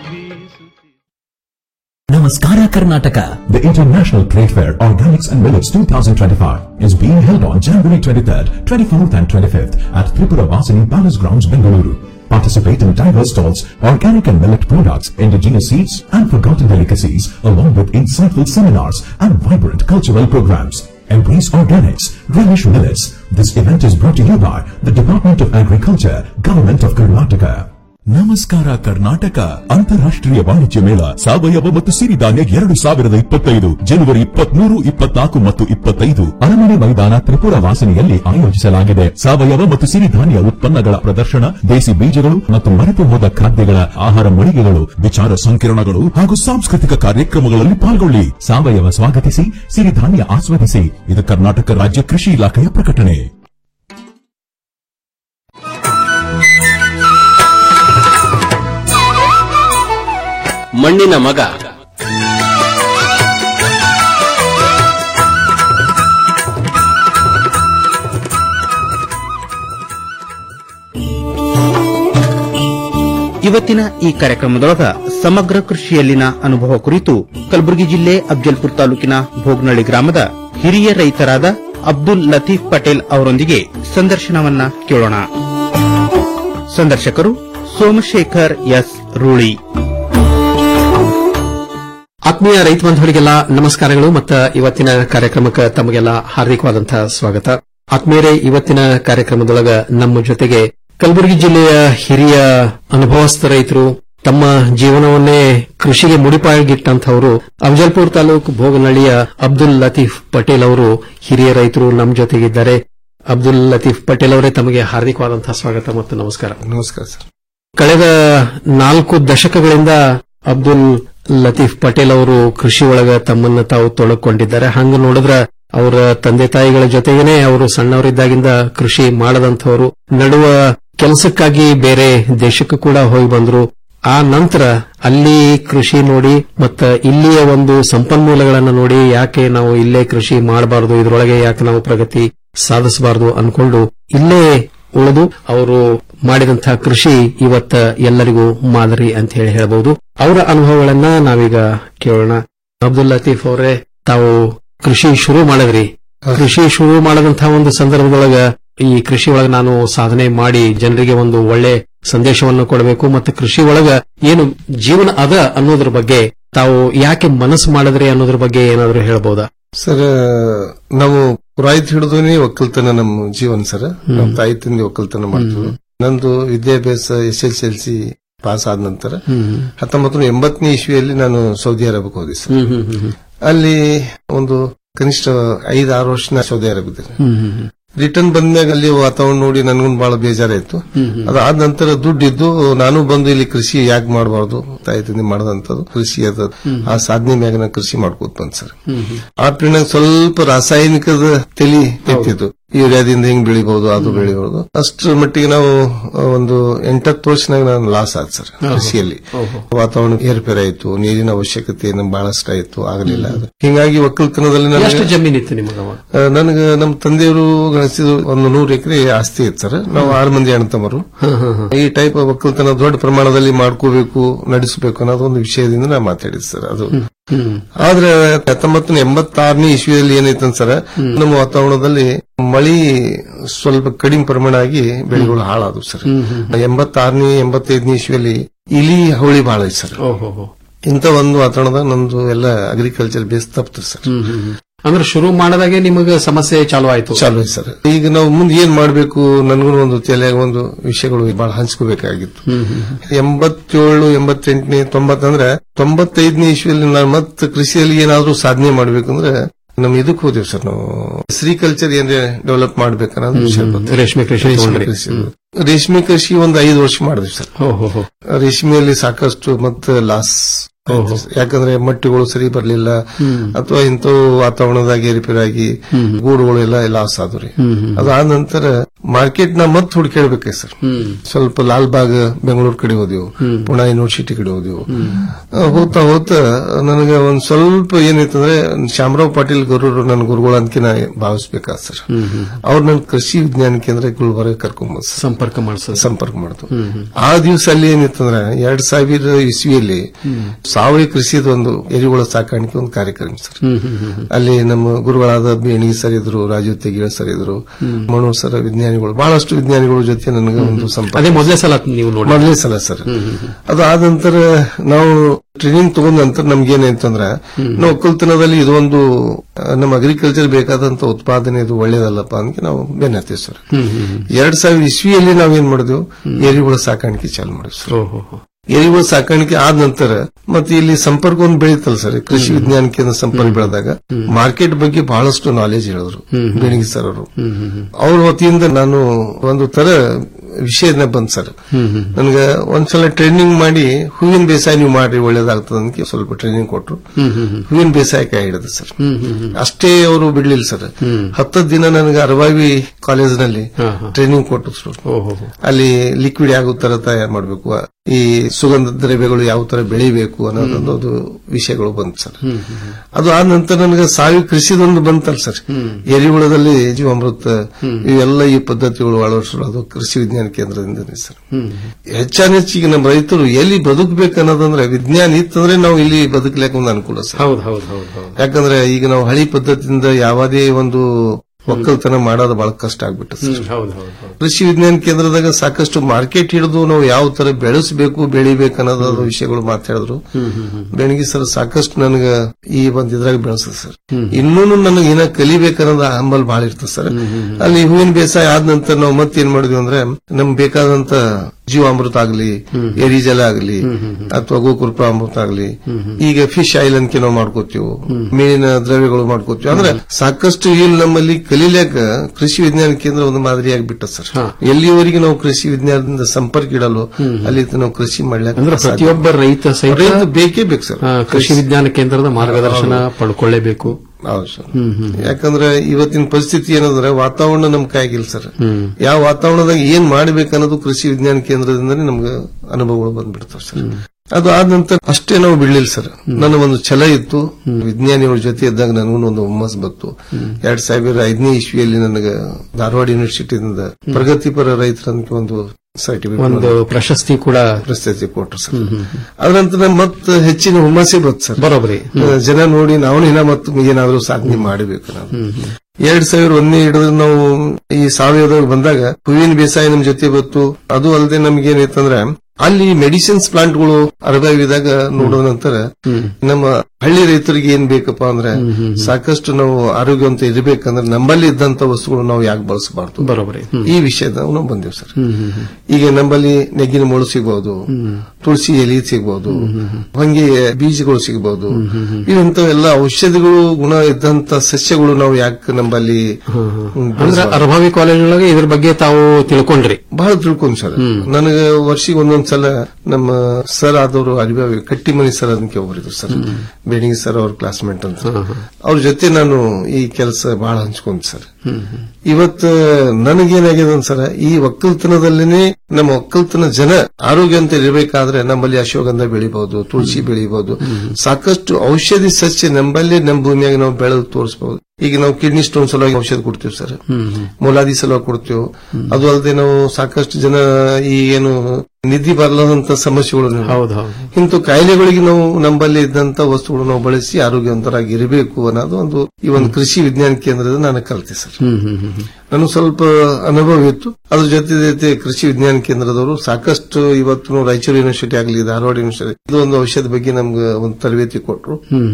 Namaskara Karnataka. The International Trade Fair Organics and Millets 2025 is being held on January 23rd, 24th and 25th at Tripura Vasini Palace Grounds, Bengaluru. Participate in diverse stalls, organic and millet products, indigenous seeds and forgotten delicacies along with insightful seminars and vibrant cultural programs. Embrace organics, relish millets. This event is brought to you by the Department of Agriculture, Government of Karnataka. ನಮಸ್ಕಾರ ಕರ್ನಾಟಕ ಅಂತಾರಾಷ್ಟ್ರೀಯ ವಾಣಿಜ್ಯ ಮೇಳ ಸಾವಯವ ಮತ್ತು ಸಿರಿಧಾನ್ಯ ಎರಡು ಸಾವಿರದ ಇಪ್ಪತ್ತೈದು ಜನವರಿ ಇಪ್ಪತ್ಮೂರು ಇಪ್ಪತ್ನಾಲ್ಕು ಮತ್ತು ಇಪ್ಪತ್ತೈದು ಅರಮನೆ ಮೈದಾನ ತ್ರಿಪುರ ವಾಸನೆಯಲ್ಲಿ ಆಯೋಜಿಸಲಾಗಿದೆ ಸಾವಯವ ಮತ್ತು ಸಿರಿಧಾನ್ಯ ಉತ್ಪನ್ನಗಳ ಪ್ರದರ್ಶನ ದೇಸಿ ಬೀಜಗಳು ಮತ್ತು ಮರೆತು ಹೋದ ಖಾದ್ಯಗಳ ಆಹಾರ ಮಳಿಗೆಗಳು ವಿಚಾರ ಸಂಕಿರಣಗಳು ಹಾಗೂ ಸಾಂಸ್ಕೃತಿಕ ಕಾರ್ಯಕ್ರಮಗಳಲ್ಲಿ ಪಾಲ್ಗೊಳ್ಳಿ ಸಾವಯವ ಸ್ವಾಗತಿಸಿ ಸಿರಿಧಾನ್ಯ ಆಸ್ವಾದಿಸಿ ಇದು ಕರ್ನಾಟಕ ರಾಜ್ಯ ಕೃಷಿ ಇಲಾಖೆಯ ಪ್ರಕಟಣೆ ಮಣ್ಣಿನ ಮಗ ಇವತ್ತಿನ ಈ ಕಾರ್ಯಕ್ರಮದೊಳಗ ಸಮಗ್ರ ಕೃಷಿಯಲ್ಲಿನ ಅನುಭವ ಕುರಿತು ಕಲಬುರಗಿ ಜಿಲ್ಲೆ ಅಫ್ಜಲ್ಪುರ ತಾಲೂಕಿನ ಭೋಗನಳ್ಳಿ ಗ್ರಾಮದ ಹಿರಿಯ ರೈತರಾದ ಅಬ್ದುಲ್ ಲತೀಫ್ ಪಟೇಲ್ ಅವರೊಂದಿಗೆ ಸಂದರ್ಶನವನ್ನ ಕೇಳೋಣ ಸಂದರ್ಶಕರು ಸೋಮಶೇಖರ್ ಎಸ್ ರೂಳಿ ಆತ್ಮೀಯ ರೈತ ಬಂಧುಗಳಿಗೆಲ್ಲ ನಮಸ್ಕಾರಗಳು ಮತ್ತು ಇವತ್ತಿನ ಕಾರ್ಯಕ್ರಮಕ್ಕೆ ತಮಗೆಲ್ಲ ಹಾರ್ದಿಕವಾದಂತಹ ಸ್ವಾಗತ ಆತ್ಮೀಯರೇ ಇವತ್ತಿನ ಕಾರ್ಯಕ್ರಮದೊಳಗ ನಮ್ಮ ಜೊತೆಗೆ ಕಲಬುರಗಿ ಜಿಲ್ಲೆಯ ಹಿರಿಯ ಅನುಭವಸ್ಥ ರೈತರು ತಮ್ಮ ಜೀವನವನ್ನೇ ಕೃಷಿಗೆ ಮುಡಿಪಾಗಿಟ್ಟಂತವರು ಅಫಜಲ್ಪುರ್ ತಾಲೂಕು ಭೋಗನಹಳ್ಳಿಯ ಅಬ್ದುಲ್ ಲತೀಫ್ ಪಟೇಲ್ ಅವರು ಹಿರಿಯ ರೈತರು ನಮ್ಮ ಜೊತೆಗಿದ್ದಾರೆ ಅಬ್ದುಲ್ ಲತೀಫ್ ಪಟೇಲ್ ಅವರೇ ತಮಗೆ ಹಾರ್ದಿಕವಾದಂತಹ ಸ್ವಾಗತ ಮತ್ತು ನಮಸ್ಕಾರ ನಮಸ್ಕಾರ ಸರ್ ಕಳೆದ ನಾಲ್ಕು ದಶಕಗಳಿಂದ ಅಬ್ದುಲ್ ಲತೀಫ್ ಪಟೇಲ್ ಅವರು ಕೃಷಿ ಒಳಗ ತಮ್ಮನ್ನ ತಾವು ತೊಡಕೊಂಡಿದ್ದಾರೆ ಹಂಗ ನೋಡಿದ್ರ ಅವರ ತಂದೆ ತಾಯಿಗಳ ಜೊತೆಗೇನೆ ಅವರು ಸಣ್ಣವರಿದ್ದಾಗಿಂದ ಕೃಷಿ ಮಾಡದಂಥವರು ನಡುವ ಕೆಲಸಕ್ಕಾಗಿ ಬೇರೆ ದೇಶಕ್ಕೂ ಕೂಡ ಹೋಗಿ ಬಂದ್ರು ಆ ನಂತರ ಅಲ್ಲಿ ಕೃಷಿ ನೋಡಿ ಮತ್ತ ಇಲ್ಲಿಯ ಒಂದು ಸಂಪನ್ಮೂಲಗಳನ್ನು ನೋಡಿ ಯಾಕೆ ನಾವು ಇಲ್ಲೇ ಕೃಷಿ ಮಾಡಬಾರದು ಇದರೊಳಗೆ ಯಾಕೆ ನಾವು ಪ್ರಗತಿ ಸಾಧಿಸಬಾರದು ಅನ್ಕೊಂಡು ಇಲ್ಲೇ ಉಳಿದು ಅವರು ಮಾಡಿದಂತಹ ಕೃಷಿ ಇವತ್ತ ಎಲ್ಲರಿಗೂ ಮಾದರಿ ಅಂತ ಹೇಳಿ ಹೇಳಬಹುದು ಅವರ ಅನುಭವಗಳನ್ನ ನಾವೀಗ ಕೇಳೋಣ ಅಬ್ದುಲ್ ಲತೀಫ್ ಅವರೇ ತಾವು ಕೃಷಿ ಶುರು ಮಾಡಿದ್ರಿ ಕೃಷಿ ಶುರು ಮಾಡದಂತಹ ಒಂದು ಸಂದರ್ಭದೊಳಗ ಈ ಕೃಷಿ ಒಳಗ ನಾನು ಸಾಧನೆ ಮಾಡಿ ಜನರಿಗೆ ಒಂದು ಒಳ್ಳೆ ಸಂದೇಶವನ್ನು ಕೊಡಬೇಕು ಮತ್ತು ಕೃಷಿ ಒಳಗ ಏನು ಜೀವನ ಅದ ಅನ್ನೋದ್ರ ಬಗ್ಗೆ ತಾವು ಯಾಕೆ ಮನಸ್ಸು ಮಾಡಿದ್ರಿ ಅನ್ನೋದ್ರ ಬಗ್ಗೆ ಏನಾದರೂ ಹೇಳ್ಬೋದಾ ಸರ್ ನಾವು ಪುರಾಯಿತ್ ಹಿಡಿದೋನಿ ಒಕ್ಕಲ್ತನ ನಮ್ಮ ಜೀವನ ಸರ್ ನಮ್ಮ ತಾಯಿ ತಂದೆ ಒಕ್ಕಲ್ತನ ಮಾಡ್ತೀವಿ ನಂದು ವಿದ್ಯಾಭ್ಯಾಸ S L C L C pass ಆದ ನಂತರ ಹತ್ತೊಂಬತ್ತು ನೂರ ಎಂಬತ್ತನೇ ಇಸ್ವಿಯಲ್ಲಿ ನಾನು ಸೌದಿ ಅರೇಬಿಯಾಕ್ಕೆ ಹೋದೆ ಸರ್ ಅಲ್ಲಿ ಒಂದು ಕನಿಷ್ಠ ಐದು ಆರು ವರ್ಷ ನಾ ಸೌದಿ ಅರೇಬಿಯಾದಲ್ಲಿ ರಿಟರ್ನ್ ಬಂದ್ಮ್ಯಾಗ ಅಲ್ಲಿ ವಾತಾವರಣ ನೋಡಿ ನನ್ಗೊಂದು ಬಹಳ ಬೇಜಾರಾಯ್ತು ಅದಾದ ನಂತರ ದುಡ್ಡಿದ್ದು ನಾನು ಬಂದು ಇಲ್ಲಿ ಕೃಷಿ ಯಾಕೆ ಮಾಡಬಾರ್ದು ತಾಯಿ ತಂದೆ ಮಾಡದಂತದ್ದು ಕೃಷಿ ಅದ ಆ ಸಾಧನೆ ಮ್ಯಾಗ ನಾನು ಕೃಷಿ ಮಾಡ್ಕೋತ ಬಂದ್ ಸರ್ ಆ ಪಿಣ್ಣ ಸ್ವಲ್ಪ ರಾಸಾಯನಿಕದ ತಲಿ ಎತ್ತಿತ್ತು ಯೂರಿಯಾದಿಂದ ಹಿಂಗ್ ಬೆಳಿಬಹುದು ಅದು ಬೆಳಿಬಹುದು ಅಷ್ಟ್ರ ಮಟ್ಟಿಗೆ ನಾವು ಆ, ಒಂದು ಎಂಟತ್ತು ವರ್ಷನಾಗ ನಾನು ಲಾಸ್ ಆದ್ ಸರ್ ಕೃಷಿಯಲ್ಲಿ ವಾತಾವರಣ ಏರ್ಪೇರ್ ಆಯ್ತು ನೀರಿನ ಅವಶ್ಯಕತೆ ನಮ್ಗೆ ಬಹಳಷ್ಟು ಆಯ್ತು ಆಗಲಿಲ್ಲ ಅದು. ಹಿಂಗಾಗಿ ಒಕ್ಕಲ್ತನದಲ್ಲಿ ನನಗೆ- ಎಷ್ಟು ಜಮೀನಿತ್ತು ನಿಮಗ ಅವಾಗ? ಆ, ನನಗೆ ನಮ್ಮ ತಂದೆಯವರು ಗಳಿಸಿದ ಒಂದು ನೂರು ಎಕರೆ ಆಸ್ತಿ ಇತ್ತು ಸರ್ ನಾವು ಆರು ಮಂದಿ ಅಣ್ಣತಮ್ಮರು ಈ ಟೈಪ್ ಒಕ್ಕಲ್ತನ ದೊಡ್ಡ ಪ್ರಮಾಣದಲ್ಲಿ ಮಾಡ್ಕೋಬೇಕು ನಡೆಸಬೇಕು ಅನ್ನೋದು ಒಂದು ವಿಷಯದಿಂದ ನಾ ಮಾತಾಡಿದ್ ಸರ್ ಅದು ಆದ್ರೆ ಹತ್ತೊಂಬತ್ತು ನೂರ ಎಂಬತ್ತಾರನೇ ಇಸ್ವಿಯಲ್ಲಿ ಏನೈತಂತ ಸರ್ ನಮ್ಮ ವಾತಾವರಣದಲ್ಲಿ ಮಳಿ ಸ್ವಲ್ಪ ಕಡಿಮೆ ಪ್ರಮಾಣ ಆಗಿ ಬೆಳೆಗಳು ಹಾಳಾದವು ಸರ್ ಎಂಬತ್ತಾರನೇ ಎಂಬತ್ತೈದನೇ ಇಸ್ವಿಯಲ್ಲಿ ಇಲಿ ಹವಳಿ ಬಹಳ ಐತೆ ಸರ್ ಇಂಥ ಒಂದು ವಾತಾವರಣದಾಗ ನಮ್ದು ಎಲ್ಲ ಅಗ್ರಿಕಲ್ಚರ್ ಬೇಸ್ ತಪ್ತು ಸರ್ ಅಂದ್ರೆ ಶುರು ಮಾಡದಾಗೆ ನಿಮಗೆ ಸಮಸ್ಯೆ ಚಾಲು ಆಯ್ತು ಚಾಲು ಐತೆ ಸರ್ ಈಗ ನಾವು ಮುಂದೆ ಏನ್ ಮಾಡ್ಬೇಕು ನನ್ಗೂ ಒಂದು ತಲೆಯಾಗ ಒಂದು ವಿಷಯಗಳು ಬಹಳ ಹಂಚ್ಕೋಬೇಕಾಗಿತ್ತು ಎಂಬತ್ತೇಳು ಎಂಬತ್ತೆಂಟನೇ ತೊಂಬತ್ತಂದ್ರೆ ತೊಂಬತ್ತೈದನೇ ಇಸ್ವಿಯಲ್ಲಿ ನಾನು ಮತ್ತೆ ಕೃಷಿಯಲ್ಲಿ ಏನಾದ್ರೂ ಸಾಧನೆ ಮಾಡ್ಬೇಕಂದ್ರೆ ನಮ್ ಇದಕ್ಕೆ ಹೋದೇವ್ ಸರ್ ನಾವು ಸ್ತ್ರೀಕಲ್ಚರ್ ಏನ್ ಡೆವಲಪ್ ಮಾಡ್ಬೇಕನ್ನೋದು ವಿಷಯ ಬಂತು. ರೇಷ್ಮೆ ಕೃಷಿ ರೇಷ್ಮೆ ತಗೊಂಡ್ರಿ. ಕೃಷಿ. ರೇಷ್ಮೆ ಕೃಷಿ ಒಂದು ಐದು ವರ್ಷ ಮಾಡಿದ್ವಿ ಸರ್ ರೇಷ್ಮೆಯಲ್ಲಿ ಸಾಕಷ್ಟು ಮತ್ತೆ ಲಾಸ್ ಯಾಕಂದ್ರೆ ಮಟ್ಟಿಗಳು ಸರಿ ಬರ್ಲಿಲ್ಲ ಅಥವಾ ಇಂಥವು ವಾತಾವರಣದಾಗ ಏರಿಪೇರಾಗಿ ಗೂಡುಗಳು ಎಲ್ಲ ಲಾಸ್ ಆದ್ರಿ ಅದಾದ ನಂತರ ಮಾರ್ಕೆಟ್ ನ ಮತ್ತೆ ಹುಡುಕಾಡ್ಬೇಕೆ ಸರ್ ಸ್ವಲ್ಪ ಲಾಲ್ಬಾಗ್ ಬೆಂಗಳೂರು ಕಡೆ ಹೋದೆವು ಪುಣಾ ಯೂನಿವರ್ಸಿಟಿ ಕಡೆ ಹೋದೆವು ಆ, ಹೋಗ್ತಾ ಹೋಗ್ತಾ ನನಗೆ ಒಂದ್ ಸ್ವಲ್ಪ ಏನಿತ್ತಂದ್ರೆ ಶಾಮರಾವ್ ಪಾಟೀಲ್ ಗುರು ನನ್ನ ಗುರುಗಳು ಅಂತ ನಾ ಭಾವಿಸ್ಬೇಕಾದ ಸರ್ ಅವ್ರು ನನ್ನ ಕೃಷಿ ವಿಜ್ಞಾನ ಕೇಂದ್ರ ಗುಲ್ಬರ್ಗ ಕರ್ಕೊಂಡ್ ಸಂಪರ್ಕ ಮಾಡಿಸೋದು ಸಂಪರ್ಕ ಮಾಡ್ತು ಆ ದಿವಸ ಅಲ್ಲಿ ಏನಿತ್ತಂದ್ರೆ ಎರಡ್ ಸಾವಿರ ಇಸ್ವಿಯಲ್ಲಿ ಸಾವಯವ ಕೃಷಿದ ಒಂದು ಎರಿಹುಳ ಸಾಕಾಣಿಕೆ ಒಂದು ಕಾರ್ಯಕ್ರಮ ಸರ್ ಅಲ್ಲಿ ನಮ್ಮ ಗುರುಗಳಾದ ಬೇಣಿ ಸರ್ ಇದ್ರು ರಾಜೀವ್ ತೆಗಿಳ ಸರ್ ಇದ್ರು ಮನು ಸರ್ ವಿಜ್ಞಾನಿಗಳು ಬಹಳಷ್ಟು ವಿಜ್ಞಾನಿಗಳ ಜೊತೆ ನನಗೆ ಒಂದು ಸಂಪರ್ಕ ಅದೇ ಮೊದಲೇ ಸಲ ನೀವು ನೋಡಿ ಮೊದಲನೇ ಸಲ ಸರ್ ಅದು ಆದ ನಂತರ ನಾವು ಟ್ರೈನಿಂಗ್ ತಗೊಂಡ ನಂತರ ನಮ್ಗೆ ಏನಾಯ್ತಂದ್ರ ನಾವು ಒಕ್ಕಲ್ತನದಲ್ಲಿ ಇದೊಂದು ಆ, ನಮ್ಮ ಅಗ್ರಿಕಲ್ಚರ್ ಬೇಕಾದಂತ ಉತ್ಪಾದನೆ ಇದು ಒಳ್ಳೇದಲ್ಲಪ್ಪ ಅಂತ ನಾವು ಬೆನ್ನತ್ತೀವಿ ಸರ್ ಎರಡ್ ಸಾವಿರ ಇಸ್ವಿಯಲ್ಲಿ ನಾವೇನ್ ಮಾಡಿದ್ವು ಎರಿಹುಳ ಸಾಕಾಣಿಕೆ ಚಾಲು ಮಾಡಿದ್ವಿ ಸರ್ ಎರಿಹುಳ ಸಾಕಾಣಿಕೆ ಆದ ನಂತರ ಮತ್ತೆ ಇಲ್ಲಿ ಸಂಪರ್ಕ ಒಂದು ಬೆಳೀತಲ್ಲ ಸರ್ ಕೃಷಿ ವಿಜ್ಞಾನ ಕೇಂದ್ರ ಸಂಪರ್ಕ ಬೆಳೆದಾಗ ಮಾರ್ಕೆಟ್ ಬಗ್ಗೆ ಬಹಳಷ್ಟು ನಾಲೆಜ್ ಹೇಳಿದ್ರು ಬೆಣಿಗೆ ಸರ್ ಅವರು ಅವ್ರ ವತಿಯಿಂದ ನಾನು ಒಂದು ತರ ವಿಷಯನ ಬಂದ್ ಸರ್ ನನಗೆ ಒಂದ್ಸಲ ಟ್ರೈನಿಂಗ್ ಮಾಡಿ ಹೂವಿನ ಬೇಸಾಯ ನೀವು ಮಾಡ್ರಿ ಒಳ್ಳೇದಾಗ್ತದ ಅಂತ ಸ್ವಲ್ಪ ಟ್ರೈನಿಂಗ್ ಕೊಟ್ರು ಹೂವಿನ ಬೇಸಾಯ ಕೈ ಹಿಡಿದ ಸರ್ ಅಷ್ಟೇ ಅವರು ಬಿಡ್ಲಿಲ್ಲ ಸರ್ ಹತ್ತತ್ತು ದಿನ ನನಗೆ ಅರವಾವಿ ಕಾಲೇಜ್ನಲ್ಲಿ ಟ್ರೈನಿಂಗ್ ಕೊಟ್ಟು ಸರ್ ಅಲ್ಲಿ ಲಿಕ್ವಿಡ್ ಯಾವ ತರ ತಯಾರು ಮಾಡಬೇಕು ಈ ಸುಗಂಧ ದ್ರವ್ಯಗಳು ಯಾವ ತರ ಬೆಳಿಬೇಕು ಅನ್ನೋದೊಂದು ಅದು ವಿಷಯಗಳು ಬಂತು ಸರ್ ಅದು ಆದ ನಂತರ ನನಗೆ ಸಾವಯವ ಕೃಷಿದೊಂದು ಬಂತಲ್ಲ ಸರ್ ಎರಿಹುಳದಲ್ಲಿ ಜೀವಾಮೃತ ಇವೆಲ್ಲ ಈ ಪದ್ಧತಿಗಳು ಅಳವಡಿಸೋದು ಕೃಷಿ ವಿಜ್ಞಾನ ಕೇಂದ್ರದಿಂದನೇ ಸರ್ ಹೆಚ್ಚಾನ ಹೆಚ್ಚಿಗೆ ನಮ್ಮ ರೈತರು ಎಲ್ಲಿ ಬದುಕಬೇಕು ಅನ್ನೋದಂದ್ರೆ ವಿಜ್ಞಾನ ಇತ್ತಂದ್ರೆ ನಾವು ಇಲ್ಲಿ ಬದುಕಲಿಕ್ಕೆ ಒಂದು ಅನುಕೂಲ ಸರ್ ಹೌದು ಹೌದು ಹೌದು ಹೌದು ಯಾಕಂದ್ರೆ ಈಗ ನಾವು ಹಳಿ ಪದ್ಧತಿಯಿಂದ ಯಾವುದೇ ಒಂದು ಒಕ್ಕಲ್ತನ ಮಾಡೋದು ಬಹಳ ಕಷ್ಟ ಆಗ್ಬಿಟ್ಟು ಸರ್ ಹೌದು ಹೌದು ಹೌದು ಕೃಷಿ ವಿಜ್ಞಾನ ಕೇಂದ್ರದಾಗ ಸಾಕಷ್ಟು ಮಾರ್ಕೆಟ್ ಹಿಡಿದು ನಾವು ಯಾವ ತರ ಬೆಳೆಸಬೇಕು ಬೆಳಿಬೇಕು ಅನ್ನೋದು ವಿಷಯಗಳು ಮಾತಾಡಿದ್ರು ಬೆಳಗ್ಗೆ ಸರ್ ಸಾಕಷ್ಟು ನನಗ ಈ ಒಂದ್ ಇದ್ರಾಗ ಬೆಳೆಸ ಸರ್ ಇನ್ನೂ ನನಗೆ ಏನ ಕಲಿಬೇಕನ್ನೋದು ಹಂಬಲ್ ಬಹಳ ಇರ್ತದೆ ಸರ್ ಅಲ್ಲಿ ಹೂವಿನ ಬೇಸಾಯ ಆದ ನಂತರ ನಾವು ಮತ್ತೆ ಏನ್ ಮಾಡಿದ್ವಿ ಅಂದ್ರೆ ನಮ್ಗೆ ಬೇಕಾದಂತ ಜೀವಾಮೃತ ಆಗಲಿ ಎರಿಜಲ ಆಗಲಿ ಅಥವಾ ಗೋಕೃಪ ಅಮೃತ ಆಗಲಿ ಈಗ ಫಿಶ್ ಆಯಿಲ್ ಅಂತ ನಾವು ಮಾಡ್ಕೋತೀವಿ ಮೀನಿನ ದ್ರವ್ಯಗಳು ಮಾಡ್ಕೋತೀವಿ ಅಂದ್ರೆ ಸಾಕಷ್ಟು ಇಲ್ಲಿ ನಮ್ಮಲ್ಲಿ ಕಲೀಲಾಕ ಕೃಷಿ ವಿಜ್ಞಾನ ಕೇಂದ್ರ ಒಂದು ಮಾದರಿಯಾಗಿ ಬಿಟ್ಟ ಸರ್ ಎಲ್ಲಿವರೆಗೆ ನಾವು ಕೃಷಿ ವಿಜ್ಞಾನದಿಂದ ಸಂಪರ್ಕ ಇಡಲು ಅಲ್ಲಿ ನಾವು ಕೃಷಿ ಮಾಡ್ಲಿಕ್ಕೆ ಅಂದ್ರೆ ಸಾಧ್ಯ. ಪ್ರತಿಯೊಬ್ಬ ರೈತ ಸಹಿತ ರೈತ ಬೇಕೇ ಬೇಕು ಸರ್ ಆ, ಕೃಷಿ ವಿಜ್ಞಾನ ಕೇಂದ್ರದ ಮಾರ್ಗದರ್ಶನ ಪಡ್ಕೊಳ್ಳೇಬೇಕು ಹೌದು ಸರ್ ಯಾಕಂದ್ರೆ ಇವತ್ತಿನ ಪರಿಸ್ಥಿತಿ ಏನಂದ್ರೆ ವಾತಾವರಣ ನಮ್ ಕೈಯಾಗಿಲ್ಲ ಸರ್ ಯಾವ ವಾತಾವರಣದಾಗ ಏನ್ ಮಾಡ್ಬೇಕನ್ನೋದು ಕೃಷಿ ವಿಜ್ಞಾನ ಕೇಂದ್ರದಿಂದನೇ ನಮ್ಗೆ ಅನುಭವಗಳು ಬಂದ್ಬಿಡ್ತಾವ ಸರ್ ಅದು ಆದ ನಂತರ ಅಷ್ಟೇ ನಾವು ಬಿಡ್ಲಿಲ್ಲ ಸರ್ ನನ್ನ ಒಂದು ಛಲ ಇತ್ತು ವಿಜ್ಞಾನಿಗಳ ಜೊತೆ ಇದ್ದಾಗ ನನಗೂ ಒಂದು ಹುಮ್ಮಸ್ ಬಂತು ಎರಡ್ ಸಾವಿರ ಐದನೇ ಇಸ್ವಿಯಲ್ಲಿ ನನಗೆ ಧಾರವಾಡ ಯೂನಿವರ್ಸಿಟಿಯಿಂದ ಪ್ರಗತಿಪರ ರೈತರ ಅಂತ ಒಂದು ಸರ್ಟಿಫಿಕೇಟ್ ಒಂದು ಪ್ರಶಸ್ತಿ ಕೂಡ ಪ್ರಶಸ್ತಿ ಕೊಟ್ರು ಸರ್ ಅದ್ರ ನಂತರ ಮತ್ತೆ ಹೆಚ್ಚಿನ ಹುಮ್ಮಸ್ಸೇ ಬತ್ತು ಸರ್ ಬರೋಬ್ರಿ ಜನ ನೋಡಿ ನಾವು ಇನ್ನ ಮತ್ತೆ ಏನಾದ್ರೂ ಸಾಧನೆ ಮಾಡಬೇಕು ನಾವು ಎರಡ್ ಸಾವಿರ ಒಂದನೇ ಹಿಡಿದ್ರೆ ನಾವು ಈ ಸಾವಯವದಾಗ ಬಂದಾಗ ಹೂವಿನ ಬೇಸಾಯ ನಮ್ ಜೊತೆ ಬತ್ತು ಅದು ಅಲ್ಲದೆ ನಮ್ಗೆ ಏನಾಯ್ತಂದ್ರೆ ಅಲ್ಲಿ ಮೆಡಿಸಿನ್ಸ್ ಪ್ಲಾಂಟ್ಗಳು ಅರಬಾವಿದಾಗ ನೋಡಿದ ನಂತರ ನಮ್ಮ ಹಳ್ಳಿ ರೈತರಿಗೆ ಏನ್ ಬೇಕಪ್ಪ ಅಂದ್ರೆ ಸಾಕಷ್ಟು ನಾವು ಆರೋಗ್ಯವಂತ ಇರಬೇಕಂದ್ರೆ ನಮ್ಮಲ್ಲಿ ಇದ್ದಂತ ವಸ್ತುಗಳು ನಾವು ಯಾಕೆ ಬಳಸಬಾರ್ದು ಬರೋಬ್ರಿ ಈ ವಿಷಯದ ನಾವು ಬಂದೇವ್ ಸರ್ ಈಗ ನಮ್ಮಲ್ಲಿ ನೆಗ್ಗಿನ ಮುಳು ಸಿಗಬಹುದು ತುಳಸಿ ಎಲೆ ಸಿಗಬಹುದು ಹೊಂಗೆ ಬೀಜಗಳು ಸಿಗಬಹುದು ಇವಂತವೆಲ್ಲ ಔಷಧಿಗಳು ಗುಣ ಇದ್ದಂತ ಸಸ್ಯಗಳು ನಾವು ಯಾಕೆ ನಮ್ಮಲ್ಲಿ ಹ್ಮ್, ಅಂದ್ರೆ ಬಳಸ್ಬಾರ್ದು? ಅರಭಾವಿ ಕಾಲೇಜ್ ಒಳಗೆ ಇದ್ರ ಬಗ್ಗೆ ತಾವು ತಿಳ್ಕೊಂಡ್ರಿ ಬಹಳ ತಿಳ್ಕೊಂಡ್ ಸರ್ ನನಗೆ ವರ್ಷಿಗೆ ಒಂದೊಂದ್ಸಲ ನಮ್ಮ ಸರ್ ಆದವರು ಅರಿಬಾವಿ ಕಟ್ಟಿಮನಿ ಸರ್ ಅದಕ್ಕೆ ಒಬ್ಬರಿದ್ರು ಸರ್ ಬೇಡಿಗೆ ಸರ್ ಅವ್ರ ಕ್ಲಾಸ್ಮೇಟ್ ಅಂತ ಅವ್ರ ಜೊತೆ ನಾನು ಈ ಕೆಲಸ ಬಹಳ ಹಂಚ್ಕೊಂಡ್ ಸರ್ ಇವತ್ತು ನನಗೇನಾಗಿದೆ ಸರ್ ಈ ಒಕ್ಕಲ್ತನದಲ್ಲಿನೇ ನಮ್ಮ ಒಕ್ಕಲ್ತನ ಜನ ಆರೋಗ್ಯ ಅಂತ ಇರಬೇಕಾದ್ರೆ ನಮ್ಮಲ್ಲಿ ಅಶ್ವಗಂಧ ಬೆಳಿಬಹುದು ತುಳಸಿ ಬೆಳಿಬಹುದು ಸಾಕಷ್ಟು ಔಷಧಿ ಸಸ್ಯ ನಮ್ಮಲ್ಲಿ ನಮ್ಮ ಭೂಮಿಯಾಗ ನಾವು ಬೆಳೆದು ತೋರಿಸಬಹುದು ಈಗ ನಾವು ಕಿಡ್ನಿ ಸ್ಟೋನ್ ಸಲುವಾಗಿ ಔಷಧ ಕೊಡ್ತೀವಿ ಸರ್ ಮೊಲಾದಿ ಸಲುವಾಗಿ ಕೊಡ್ತೀವಿ ಅದು ಅಲ್ಲದೆ ನಾವು ಸಾಕಷ್ಟು ಜನ ಈ ಏನು ನಿಧಿ ಬರಲಾದಂತ ಸಮಸ್ಯೆಗಳು ಹೌದು ಹೌದು ಇಂಥ ಕಾಯಿಲೆಗಳಿಗೆ ನಾವು ನಮ್ಮಲ್ಲಿ ಇದ್ದಂತ ವಸ್ತುಗಳು ನಾವು ಬಳಸಿ ಆರೋಗ್ಯವಂತರಾಗಿ ಇರಬೇಕು ಅನ್ನೋದು ಒಂದು ಈ ಒಂದು ಕೃಷಿ ವಿಜ್ಞಾನ ಕೇಂದ್ರದ ನಾನು ಕಲಿತೆ ಸರ್ ನನಗೆ ಸ್ವಲ್ಪ ಅನುಭವ ಇತ್ತು ಅದ್ರ ಜೊತೆ ಜೊತೆ ಕೃಷಿ ವಿಜ್ಞಾನ ಕೇಂದ್ರದವರು ಸಾಕಷ್ಟು ಇವತ್ತು ರಾಯಚೂರು ಯೂನಿವರ್ಸಿಟಿ ಆಗಲಿ ಧಾರವಾಡ ಯೂನಿವರ್ಸಿಟಿ ಇದು ಒಂದು ಔಷಧ ಬಗ್ಗೆ ನಮ್ಗೆ ಒಂದು ತರಬೇತಿ ಕೊಟ್ಟರು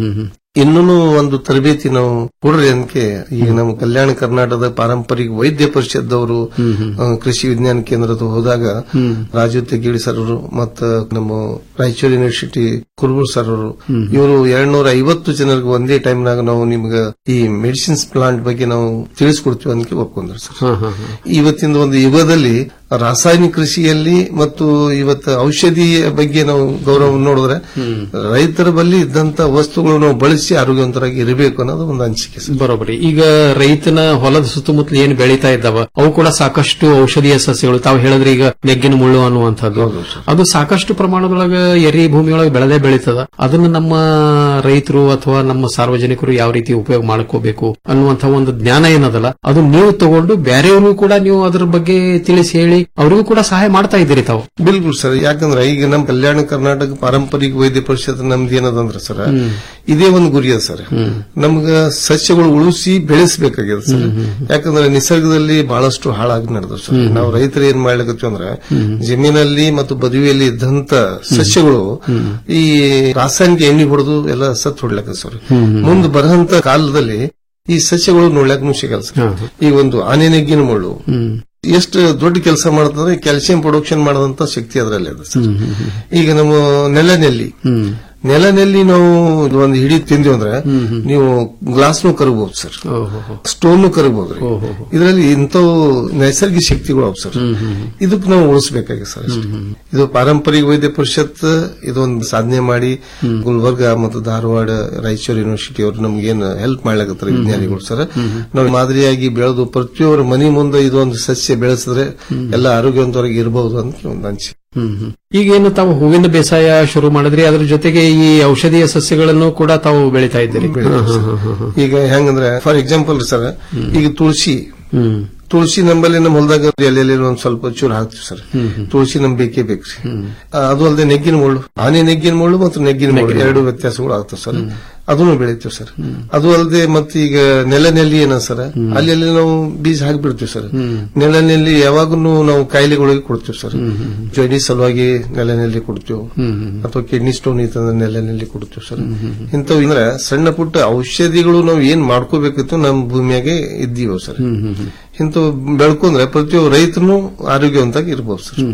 ಇನ್ನೂ ಒಂದು ತರಬೇತಿ ನಾವು ಕೊಡ್ರಿ ಅದಕ್ಕೆ ಈಗ ನಮ್ಮ ಕಲ್ಯಾಣ ಕರ್ನಾಟಕದ ಪಾರಂಪರಿಕ ವೈದ್ಯ ಪರಿಷತ್ದವರು ಆ, ಕೃಷಿ ವಿಜ್ಞಾನ ಕೇಂದ್ರದ ಹೋದಾಗ ರಾಜು ತೆಗೇಳಿ ಸರ್ ಅವರು ಮತ್ತ ನಮ್ಮ ರಾಯಚೂರು ಯೂನಿವರ್ಸಿಟಿ ಕುರುಬೂರ್ ಸರ್ ಅವರು ಇವರು ಎರಡ್ನೂರ ಐವತ್ತು ಜನರಿಗೆ ಒಂದೇ ಟೈಮ್ನಾಗ ನಾವು ನಿಮ್ಗೆ ಈ ಮೆಡಿಸಿನ್ಸ್ ಪ್ಲಾಂಟ್ ಬಗ್ಗೆ ನಾವು ತಿಳಿಸ್ಕೊಡ್ತೀವಿ ಅಂತ ಒಪ್ಕೊಂಡ್ರು ಸರ್ ಇವತ್ತಿನ ಒಂದು ಯುಗದಲ್ಲಿ ರಾಸಾಯನಿಕ ಕೃಷಿಯಲ್ಲಿ ಮತ್ತು ಇವತ್ತು ಔಷಧಿಯ ಬಗ್ಗೆ ನಾವು ಗೌರವ ನೋಡಿದ್ರೆ ರೈತರ ಬಳಿ ಇದ್ದಂತ ವಸ್ತುಗಳು ನಾವು ಬಳಸಿ ಆರೋಗ್ಯವಂತರಾಗಿ ಇರಬೇಕು ಅನ್ನೋದು ಒಂದು ಅನಿಸಿಕೆ ಸರ್ ಬರೋಬ್ಬರಿ ಈಗ ರೈತನ ಹೊಲದ ಸುತ್ತಮುತ್ತಲು ಏನು ಬೆಳೀತಾ ಇದ್ದಾವ ಅವು ಕೂಡ ಸಾಕಷ್ಟು ಔಷಧೀಯ ಸಸ್ಯಗಳು ತಾವು ಹೇಳಿದ್ರೆ ಈಗ ನೆಗ್ಗಿನ ಮುಳ್ಳು ಅನ್ನುವಂಥದ್ದು ಅದು ಸಾಕಷ್ಟು ಪ್ರಮಾಣದೊಳಗ ಎರಿ ಭೂಮಿಯೊಳಗೆ ಬೆಳೆದೇ ಬೆಳೀತದ ಅದನ್ನು ನಮ್ಮ ರೈತರು ಅಥವಾ ನಮ್ಮ ಸಾರ್ವಜನಿಕರು ಯಾವ ರೀತಿ ಉಪಯೋಗ ಮಾಡ್ಕೋಬೇಕು ಅನ್ನುವಂಥ ಒಂದು ಜ್ಞಾನ ಏನದಲ್ಲ ಅದು ನೀವು ತಗೊಂಡು ಬೇರೆಯವರು ಕೂಡ ನೀವು ಅದ್ರ ಬಗ್ಗೆ ತಿಳಿಸಿ ಹೇಳಿ ಅವರಿಗೂ ಕೂಡ ಸಹಾಯ ಮಾಡ್ತಾ ಇದ್ದೀರಿ ತಾವು ಬಿಲ್ಕುಲ್ ಸರ್ ಯಾಕಂದ್ರೆ ಈಗ ನಮ್ಮ ಕಲ್ಯಾಣ ಕರ್ನಾಟಕ ಪಾರಂಪರಿಕ ವೈದ್ಯ ಪರಿಷತ್ ನಮ್ದು ಏನದಂದ್ರೆ ಸರ್ ಇದೇ ಒಂದು ಗುರಿ ಅದ ಸರ್ ನಮ್ಗ ಸಸ್ಯಗಳು ಉಳಿಸಿ ಬೆಳೆಸಬೇಕಾಗ್ಯದ ಸರ್ ಯಾಕಂದ್ರೆ ನಿಸರ್ಗದಲ್ಲಿ ಬಹಳಷ್ಟು ಹಾಳಾಗಿ ನಡೆದ ಸರ್ ನಾವು ರೈತರು ಏನ್ ಮಾಡ್ಲಿಕತ್ತೀವಿ ಅಂದ್ರೆ ಜಮೀನಲ್ಲಿ ಮತ್ತು ಬದುವಿಯಲ್ಲಿ ಇದ್ದಂತ ಸಸ್ಯಗಳು ಈ ರಾಸಾಯನಿಕ ಎಣ್ಣೆ ಹೊಡೆದು ಎಲ್ಲ ಸತ್ ಹೊಡ್ಲಕ್ಕ ಸರ್ ಮುಂದೆ ಬರಹಂತ ಕಾಲದಲ್ಲಿ ಈ ಸಸ್ಯಗಳು ನೋಡ್ಲಕ್ಕೂ ಸಿಗಲ್ಲ ಸರ್ ಈ ಒಂದು ಆನೆ ನೆಗ್ಗಿನ ಮುಳ್ಳು ಎಷ್ಟು ದೊಡ್ಡ ಕೆಲಸ ಮಾಡ್ತಂದ್ರೆ ಕ್ಯಾಲ್ಸಿಯಂ ಪ್ರೊಡಕ್ಷನ್ ಮಾಡದಂತ ಶಕ್ತಿ ಅದರಲ್ಲಿ ಅದ ಸರ್ ಈಗ ನಮ್ಮ ನೆಲನೆಲ್ಲಿ ನೆಲನೆಲ್ಲಿ ನಾವು ಒಂದು ಹಿಡಿ ತಿಂದ್ವಿ ಅಂದ್ರೆ ನೀವು ಗ್ಲಾಸ್ನು ಕರಗಬಹುದು ಸರ್ ಸ್ಟೋನ್ ಕರಗಬಹುದು ಇದರಲ್ಲಿ ಇಂಥವು ನೈಸರ್ಗಿಕ ಶಕ್ತಿಗಳು ಅವ್ ಸರ್ ಇದಕ್ಕೆ ನಾವು ಉಳಿಸಬೇಕಾಗಿದೆ ಸರ್ ಅಷ್ಟೇ. ಇದು ಪಾರಂಪರಿಕ ವೈದ್ಯ ಪರಿಷತ್ ಇದೊಂದು ಸಾಧನೆ ಮಾಡಿ ಗುಲ್ಬರ್ಗ ಮತ್ತು ಧಾರವಾಡ ರಾಯಚೂರು ಯೂನಿವರ್ಸಿಟಿ ಅವರು ನಮ್ಗೇನು ಹೆಲ್ಪ್ ಮಾಡ್ಲಾಕತ್ತಾರೆ ವಿಜ್ಞಾನಿಗಳು ಸರ್ ನಾವು ಮಾದರಿಯಾಗಿ ಬೆಳೆದು ಪ್ರತಿಯೊಬ್ಬರ ಮನೆ ಮುಂದೆ ಇದೊಂದು ಸಸ್ಯ ಬೆಳೆಸಿದ್ರೆ ಎಲ್ಲ ಆರೋಗ್ಯವಂತರಾಗಿ ಇರಬಹುದು ಅಂತ ಒಂದು ಅನಿಸಿಕೆ ಈಗೇನು ತಾವು ಹೂವಿನ ಬೇಸಾಯ ಶುರು ಮಾಡಿದ್ರಿ ಅದ್ರ ಜೊತೆಗೆ ಈ ಔಷಧೀಯ ಸಸ್ಯಗಳನ್ನು ಕೂಡ ತಾವು ಬೆಳೀತಾ ಇದ್ದೀರಿ ಈಗ ಹೆಂಗಂದ್ರೆ ಫಾರ್ ಎಕ್ಸಾಂಪಲ್ ಸರ್ ಈಗ ತುಳಸಿ ತುಳಸಿ ನಮ್ಮಲ್ಲಿ ನಮ್ಮ ಹೊಲದಾಗ ಎಲ್ಲೆಲ್ಲಿ ಒಂದ್ ಸ್ವಲ್ಪ ಚೂರು ಹಾಕ್ತಿವಿ ಸರ್ ತುಳಸಿ ನಮ್ ಬೇಕೇ ಬೇಕು ರೀ ಆ, ಅದು ಅಲ್ಲದೆ ನೆಗ್ಗಿನ ಮುಳ್ಳು ಆನೆ ನೆಗ್ಗಿನ ಮುಳ್ಳು ಮತ್ತು ನೆಗ್ಗಿನ ಮುಳ್ಳು ಎರಡು ವ್ಯತ್ಯಾಸಗಳು ಆಗ್ತವೆ ಸರ್ ಅದನ್ನು ಬೆಳಿತೀವಿ ಸರ್ ಅದು ಅಲ್ಲದೆ ಮತ್ತೆ ಈಗ ನೆಲನೆಲ್ಲಿ ಏನ ಸರ್ ಅಲ್ಲಿ ಅಲ್ಲಿ ನಾವು ಬೀಜ ಹಾಕ್ಬಿಡ್ತೀವಿ ಸರ್ ನೆಲನೆಲ್ಲಿ ಯಾವಾಗೂ ನಾವು ಕಾಯಿಲೆಗಳಿಗೆ ಕೊಡ್ತೀವಿ ಸರ್ ಜೊಡಿ ಸಲುವಾಗಿ ನೆಲನೆಲ್ಲಿ ಕೊಡ್ತೀವಿ ಅಥವಾ ಕಿಡ್ನಿ ಸ್ಟೋನ್ ಇತ್ತಂದ್ರೆ ನೆಲನೆಲ್ಲಿ ಕೊಡ್ತೀವಿ ಸರ್ ಇಂಥವು ಅಂದ್ರೆ ಸಣ್ಣ ಪುಟ್ಟ ಔಷಧಿಗಳು ನಾವು ಏನ್ ಮಾಡ್ಕೋಬೇಕಿತ್ತು ನಮ್ಮ ಭೂಮಿಯಾಗೆ ಇದ್ದೀವಿ ಸರ್ ಇಂಥವು ಬೆಳ್ಕೊಂಡ್ರೆ ಪ್ರತಿಯೊಬ್ಬ ರೈತನು ಆರೋಗ್ಯವಂತಾಗಿ ಇರ್ಬೋದು ಸರ್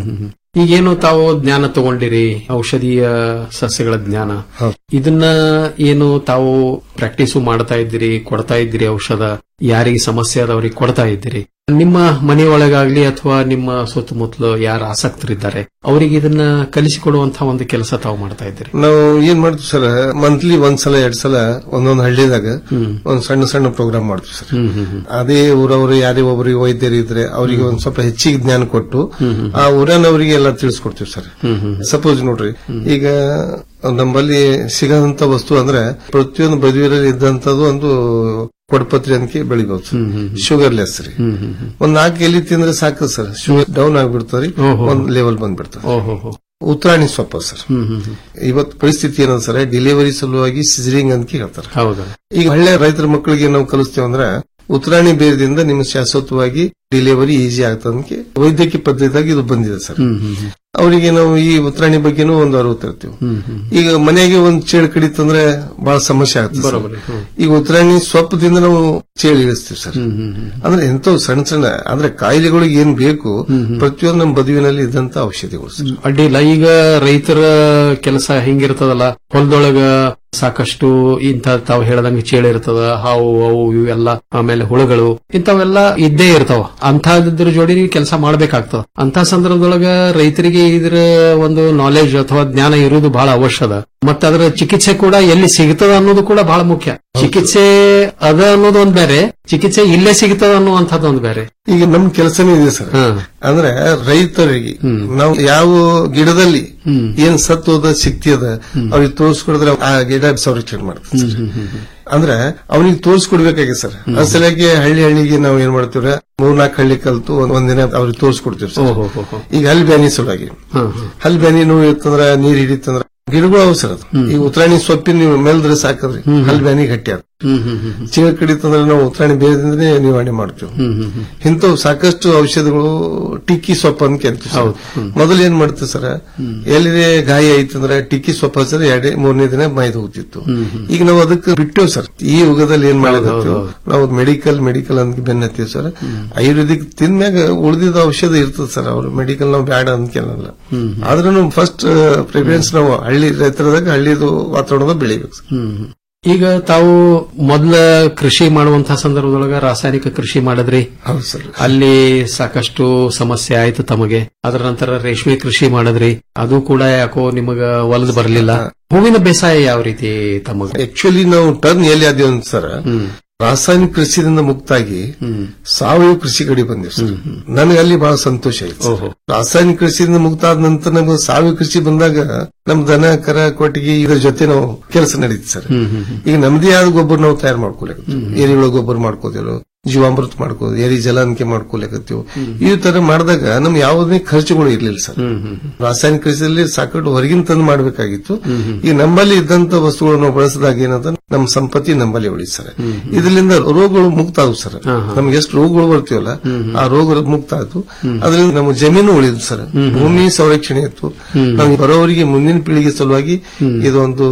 ಈಗೇನು ತಾವು ಜ್ಞಾನ ತಗೊಂಡಿರಿ ಔಷಧೀಯ ಸಸ್ಯಗಳ ಜ್ಞಾನ ಇದನ್ನ ಏನು ತಾವು ಪ್ರಾಕ್ಟೀಸು ಮಾಡ್ತಾ ಇದ್ದೀರಿ ಕೊಡ್ತಾ ಇದ್ದೀರಿ ಔಷಧ ಯಾರಿಗೆ ಸಮಸ್ಯೆ ಅದವ್ರಿಗೆ ಕೊಡ್ತಾ ಇದ್ದೀರಿ ನಿಮ್ಮ ಮನೆಯೊಳಗಾಗ್ಲಿ ಅಥವಾ ನಿಮ್ಮ ಸುತ್ತಮುತ್ತಲು ಯಾರು ಆಸಕ್ತರಿದ್ದಾರೆ ಅವರಿಗೆ ಇದನ್ನ ಕಲಿಸಿಕೊಡುವಂತಹ ಒಂದು ಕೆಲಸ ತಾವು ಮಾಡ್ತಾ ಇದ್ದೀರಿ ನಾವು ಏನ್ ಮಾಡ್ತೀವಿ ಸರ್ ಮಂತ್ಲಿ ಒಂದ್ ಸಲ ಎರಡ್ ಸಲ ಒಂದೊಂದ್ ಹಳ್ಳಿದಾಗ ಒಂದ್ ಸಣ್ಣ ಸಣ್ಣ ಪ್ರೋಗ್ರಾಮ್ ಮಾಡ್ತೀವಿ ಸರ್ ಅದೇ ಊರವರು ಯಾರೇ ಒಬ್ಬರಿಗೆ ವೈದ್ಯರು ಇದ್ರೆ ಅವರಿಗೆ ಒಂದ್ ಸ್ವಲ್ಪ ಹೆಚ್ಚಿಗೆ ಜ್ಞಾನ ಕೊಟ್ಟು ಆ ಊರನವರಿಗೆ ಎಲ್ಲ ತಿಳಿಸ್ಕೊಡ್ತೀವಿ ಸರ್ ಸಪೋಸ್ ನೋಡ್ರಿ ಈಗ ನಮ್ಮಲ್ಲಿ ಸಿಗದಂತ ವಸ್ತು ಅಂದ್ರೆ ಪ್ರತಿಯೊಂದು ಬದಿಯಲ್ಲಿ ಇದ್ದಂತದ್ದು ಒಂದು ಕೊಡಪತ್ರಿ ಅನ್ಕೆ ಬೆಳಿಬಹುದು ಸರ್ ಶುಗರ್ ಲೆಸ್ ರೀ ಒಂದ್ ನಾಲ್ಕು ಎಲ್ಲಿ ತಿಂದ್ರೆ ಸಾಕು ಸರ್ ಶುಗರ್ ಡೌನ್ ಆಗ್ಬಿಡ್ತಾವ್ರಿ ಒಂದ್ ಲೆವೆಲ್ ಬಂದ್ಬಿಡ್ತದೆ ಉತ್ತರಾಣಿ ಸೊಪ್ಪ ಸರ್ ಇವತ್ತು ಪರಿಸ್ಥಿತಿ ಏನಂತ ಸರ್ ಡೆಲಿವರಿ ಸಲುವಾಗಿ ಸಿಜರಿಂಗ್ ಅಂತ ಹೇಳ್ತಾರೆ ಹೌದು ಈಗ ಹಳ್ಳಿ ರೈತರ ಮಕ್ಕಳಿಗೆ ನಾವು ಕಲಿಸ್ತೇವೆ ಅಂದ್ರೆ ಉತ್ತರಾಣಿ ಬೇರದಿಂದ ನಿಮ್ಗೆ ಶಾಶ್ವತವಾಗಿ ಡೆಲಿವರಿ ಈಸಿ ಆಗ್ತದೆ ವೈದ್ಯಕೀಯ ಪದ್ಧತಿಯಾಗಿ ಇದು ಬಂದಿದೆ ಸರ್ ಅವರಿಗೆ ನಾವು ಈ ಉತ್ತರಾಣಿ ಬಗ್ಗೆನೂ ಒಂದು ಅರಿವಿರ್ತೀವಿ ಈಗ ಮನೆಗೆ ಒಂದ್ ಚೇಳು ಕಡಿತಂದ್ರೆ ಬಹಳ ಸಮಸ್ಯೆ ಆಗ್ತದೆ ಸರ್. ಈಗ ಉತ್ತರಾಣಿ ಸೊಪ್ಪದಿಂದ ನಾವು ಚೇಳು ಇಳಿಸ್ತೀವಿ ಸರ್ ಅಂದ್ರೆ ಎಂತ ಸಣ್ಣ ಸಣ್ಣ ಅಂದ್ರೆ ಕಾಯಿಲೆಗಳಿಗೆ ಏನ್ ಬೇಕು ಪ್ರತಿಯೊಂದು ನಮ್ಮ ಬದುವಿನಲ್ಲಿ ಇದ್ದಂತ ಔಷಧಿಗಳು ಸರ್ ಅಡ್ಡಿಲ್ಲ ಈಗ ರೈತರ ಕೆಲಸ ಹೆಂಗಿರ್ತದಲ್ಲ ಹೊಲದೊಳಗ ಸಾಕಷ್ಟು ಇಂಥ ತಾವು ಹೇಳದಂಗೆ ಚೇಳು ಇರ್ತದ ಹಾವು ಅವು ಇವೆಲ್ಲ ಆಮೇಲೆ ಹುಳುಗಳು ಇಂಥವೆಲ್ಲ ಇದ್ದೇ ಇರ್ತಾವ ಅಂತದ್ರ ಜೋಡಿ ನೀವು ಕೆಲಸ ಮಾಡ್ಬೇಕಾಗ್ತದ ಅಂತ ಸಂದರ್ಭದೊಳಗ ರೈತರಿಗೆ ಇದ್ರ ಒಂದು ನಾಲೆಜ್ ಅಥವಾ ಜ್ಞಾನ ಇರುವುದು ಬಹಳ ಅವಶ್ಯದ ಮತ್ತೆ ಅದರ ಚಿಕಿತ್ಸೆ ಕೂಡ ಎಲ್ಲಿ ಸಿಗ್ತದ ಅನ್ನೋದು ಕೂಡ ಬಹಳ ಮುಖ್ಯ ಚಿಕಿತ್ಸೆ ಅದ ಅನ್ನೋದು ಒಂದ್ ಬೇರೆ ಚಿಕಿತ್ಸೆ ಇಲ್ಲೇ ಸಿಗ್ತದ ಅನ್ನುವಂಥದ್ದು ಒಂದ್ ಬೇರೆ ಈಗ ನಮ್ ಕೆಲಸನೇ ಇದೆ ಸರ್ ಅಂದ್ರೆ ರೈತರಿಗೆ ನಾವು ಯಾವ ಗಿಡದಲ್ಲಿ ಏನ್ ಸತ್ವದ ಶಕ್ತಿ ಅದ ಅವ್ರಿಗೆ ತೋರಿಸ್ಕೊಡಿದ್ರೆ ಆ ಗಿಡ ಸಂರಕ್ಷಣೆ ಮಾಡ್ತದೆ ಸರ್. ಅಂದ್ರೆ ಅವನಿಗೆ ತೋರಿಸ್ಕೊಡ್ಬೇಕಾಗಿದೆ ಸರ್ ಅಸಲಾಗಿ ಹಳ್ಳಿ ಹಳ್ಳಿಗೆ ನಾವು ಏನ್ ಮಾಡ್ತೀವ್ರೆ ಮೂರ್ನಾಲ್ಕು ಹಳ್ಳಿ ಕಲ್ತು ಒಂದ್- ಒಂದಿನ ಅವ್ರಿಗೆ ತೋರಿಸ್ಕೊಡ್ತೀವಿ ಸರ್ ಈಗ ಹಲ್ ಬ್ಯಾನಿ ಸಲುವಾಗಿ ಹಲ್ ಬ್ಯಾನಿ ನೋವು ಇರ್ತಂದ್ರ ನೀರ್ ಹಿಡಿತಂದ್ರ ಗಿಡಗಳು ಅವಸರ ಅದು ಈ ಉತ್ತರಾಣಿ ಸೊಪ್ಪಿನ ನೀವು ಮೇಲ್ದ್ರೆ ಸಾಕದ್ರಿ ಹಲ್ ಬ್ಯಾನಿ ಗಟ್ಟಿ ಆಗ ಚೀಲ ಕಡಿತಂದ್ರೆ ನಾವು ಉತ್ತರಾಣಿ ಬೇರೆದಿಂದನೇ ನಿವಾರಣೆ ಮಾಡ್ತೀವಿ ಇಂಥವು ಸಾಕಷ್ಟು ಔಷಧಗಳು ಟಿಕ್ಕಿ ಸೊಪ್ಪು ಅಂತ ಕೇಳ್ತೀವಿ ಸರ್. ಮೊದಲು ಏನ್ ಮಾಡ್ತೀವಿ ಸರ್ ಎಲ್ಲಿದೆ ಗಾಯ ಐತಂದ್ರೆ ಟಿಕ್ಕಿ ಸೊಪ್ಪು ಹಚ್ಚಿದ್ರೆ ಎರಡೇ ಮೂರನೇ ದಿನ ಮೈದು ಹೋಗ್ತಿತ್ತು ಈಗ ನಾವು ಅದಕ್ಕೆ ಬಿಟ್ಟೇವ್ ಸರ್ ಈ ಯುಗದಲ್ಲಿ ಏನ್ ಮಾಡಿದ್ವಿ ನಾವು ಮೆಡಿಕಲ್ ಮೆಡಿಕಲ್ ಅಂತ ಬೆನ್ನತ್ತೀವಿ ಸರ್ ಆಯುರ್ವೇದಿಕ್ ತಿಂದ್ಮ್ಯಾಗ ಉಳಿದಿದ್ದ ಔಷಧ ಇರ್ತದೆ ಸರ್ ಅವ್ರು ಮೆಡಿಕಲ್ ನಾವು ಬ್ಯಾಡ ಅಂತ ಕೇಳಲ್ಲ ಆದ್ರೂ ಫಸ್ಟ್ ಪ್ರಿಫರೆನ್ಸ್ ನಾವು ಹಳ್ಳಿ ರೈತರದಾಗ ಹಳ್ಳಿದು ವಾತಾವರಣದಾಗ ಬೆಳಿಬೇಕು ಸರ್ ಈಗ ತಾವು ಮೊದಲ ಕೃಷಿ ಮಾಡುವಂತಹ ಸಂದರ್ಭದೊಳಗ ರಾಸಾಯನಿಕ ಕೃಷಿ ಮಾಡಿದ್ರಿ ಹೌದು ಸರ್ ಅಲ್ಲಿ ಸಾಕಷ್ಟು ಸಮಸ್ಯೆ ಆಯ್ತು ತಮಗೆ ಅದರ ನಂತರ ರೇಷ್ಮೆ ಕೃಷಿ ಮಾಡಿದ್ರಿ ಅದು ಕೂಡ ಯಾಕೋ ನಿಮಗ ಒಲದು ಬರಲಿಲ್ಲ ಹೂವಿನ ಬೇಸಾಯ ಯಾವ ರೀತಿ ತಮಗ ಆಕ್ಚುಲಿ ನಾವು ಟರ್ನ್ ಎಲ್ಲಿ ಆದ್ವಿ ಅಂತ ಸರ್ ರಾಸಾಯನಿಕ ಕೃಷಿಯಿಂದ ಮುಕ್ತಾಗಿ ಸಾವಯವ ಕೃಷಿ ಕಡೆ ಬಂದಿವಿ ಸರ್ ನನಗೆ ಅಲ್ಲಿ ಬಹಳ ಸಂತೋಷ ಆಯ್ತು ಸರ್. ರಾಸಾಯನಿಕ ಕೃಷಿಯಿಂದ ಮುಕ್ತ ಆದ ನಂತರ ನಮ್ಗೆ ಸಾವಯವ ಕೃಷಿ ಬಂದಾಗ ನಮ್ ದನ ಕರ ಕೊಟ್ಟಿಗೆ ಇದ್ರ ಜೊತೆ ನಾವು ಕೆಲಸ ನಡೀತು ಸರ್ ಈಗ ನಮ್ದೇ ಆದ ಗೊಬ್ಬರ ನಾವು ತಯಾರು ಮಾಡ್ಕೊಳಕ್ ಎರಿಹುಳ ಗೊಬ್ಬರ ಮಾಡ್ಕೋದಿಲ್ಲ ಜೀವಾಮೃತ ಮಾಡ್ಕೋದು ಎರಿ ಜಲಾನಿಕೆ ಮಾಡ್ಕೊಳಕತ್ತೀವಿ ಈ ತರ ಮಾಡಿದಾಗ ನಮ್ ಯಾವುದೇ ಖರ್ಚುಗಳು ಇರ್ಲಿಲ್ಲ ಸರ್ ರಾಸಾಯನಿಕ ಕೃಷಿಯಲ್ಲಿ ಸಾಕಷ್ಟು ಹೊರಗಿನ ತಂದು ಮಾಡಬೇಕಾಗಿತ್ತು ಈ ನಮ್ಮಲ್ಲಿ ಇದ್ದಂತ ವಸ್ತುಗಳನ್ನು ನಾವು ಬಳಸಿದಾಗ ಏನಂತ ನಮ್ಮ ಸಂಪತ್ತಿ ನಮ್ಮಲ್ಲಿ ಉಳಿತು ಸರ್ ಇದರಿಂದ ರೋಗಗಳು ಮುಕ್ತ ಆದವು ಸರ್ ನಮ್ಗೆ ಎಷ್ಟು ರೋಗಗಳು ಬರ್ತೀವಲ್ಲ ಆ ರೋಗಗಳು ಮುಕ್ತ ಆಯ್ತು ಅದರಿಂದ ನಮ್ಮ ಜಮೀನು ಉಳಿದು ಸರ್ ಭೂಮಿ ಸಂರಕ್ಷಣೆ ಇತ್ತು ನಮ್ಗೆ ಬರೋವರಿಗೆ ಮುಂದಿನ ಪೀಳಿಗೆ ಸಲುವಾಗಿ ಇದೊಂದು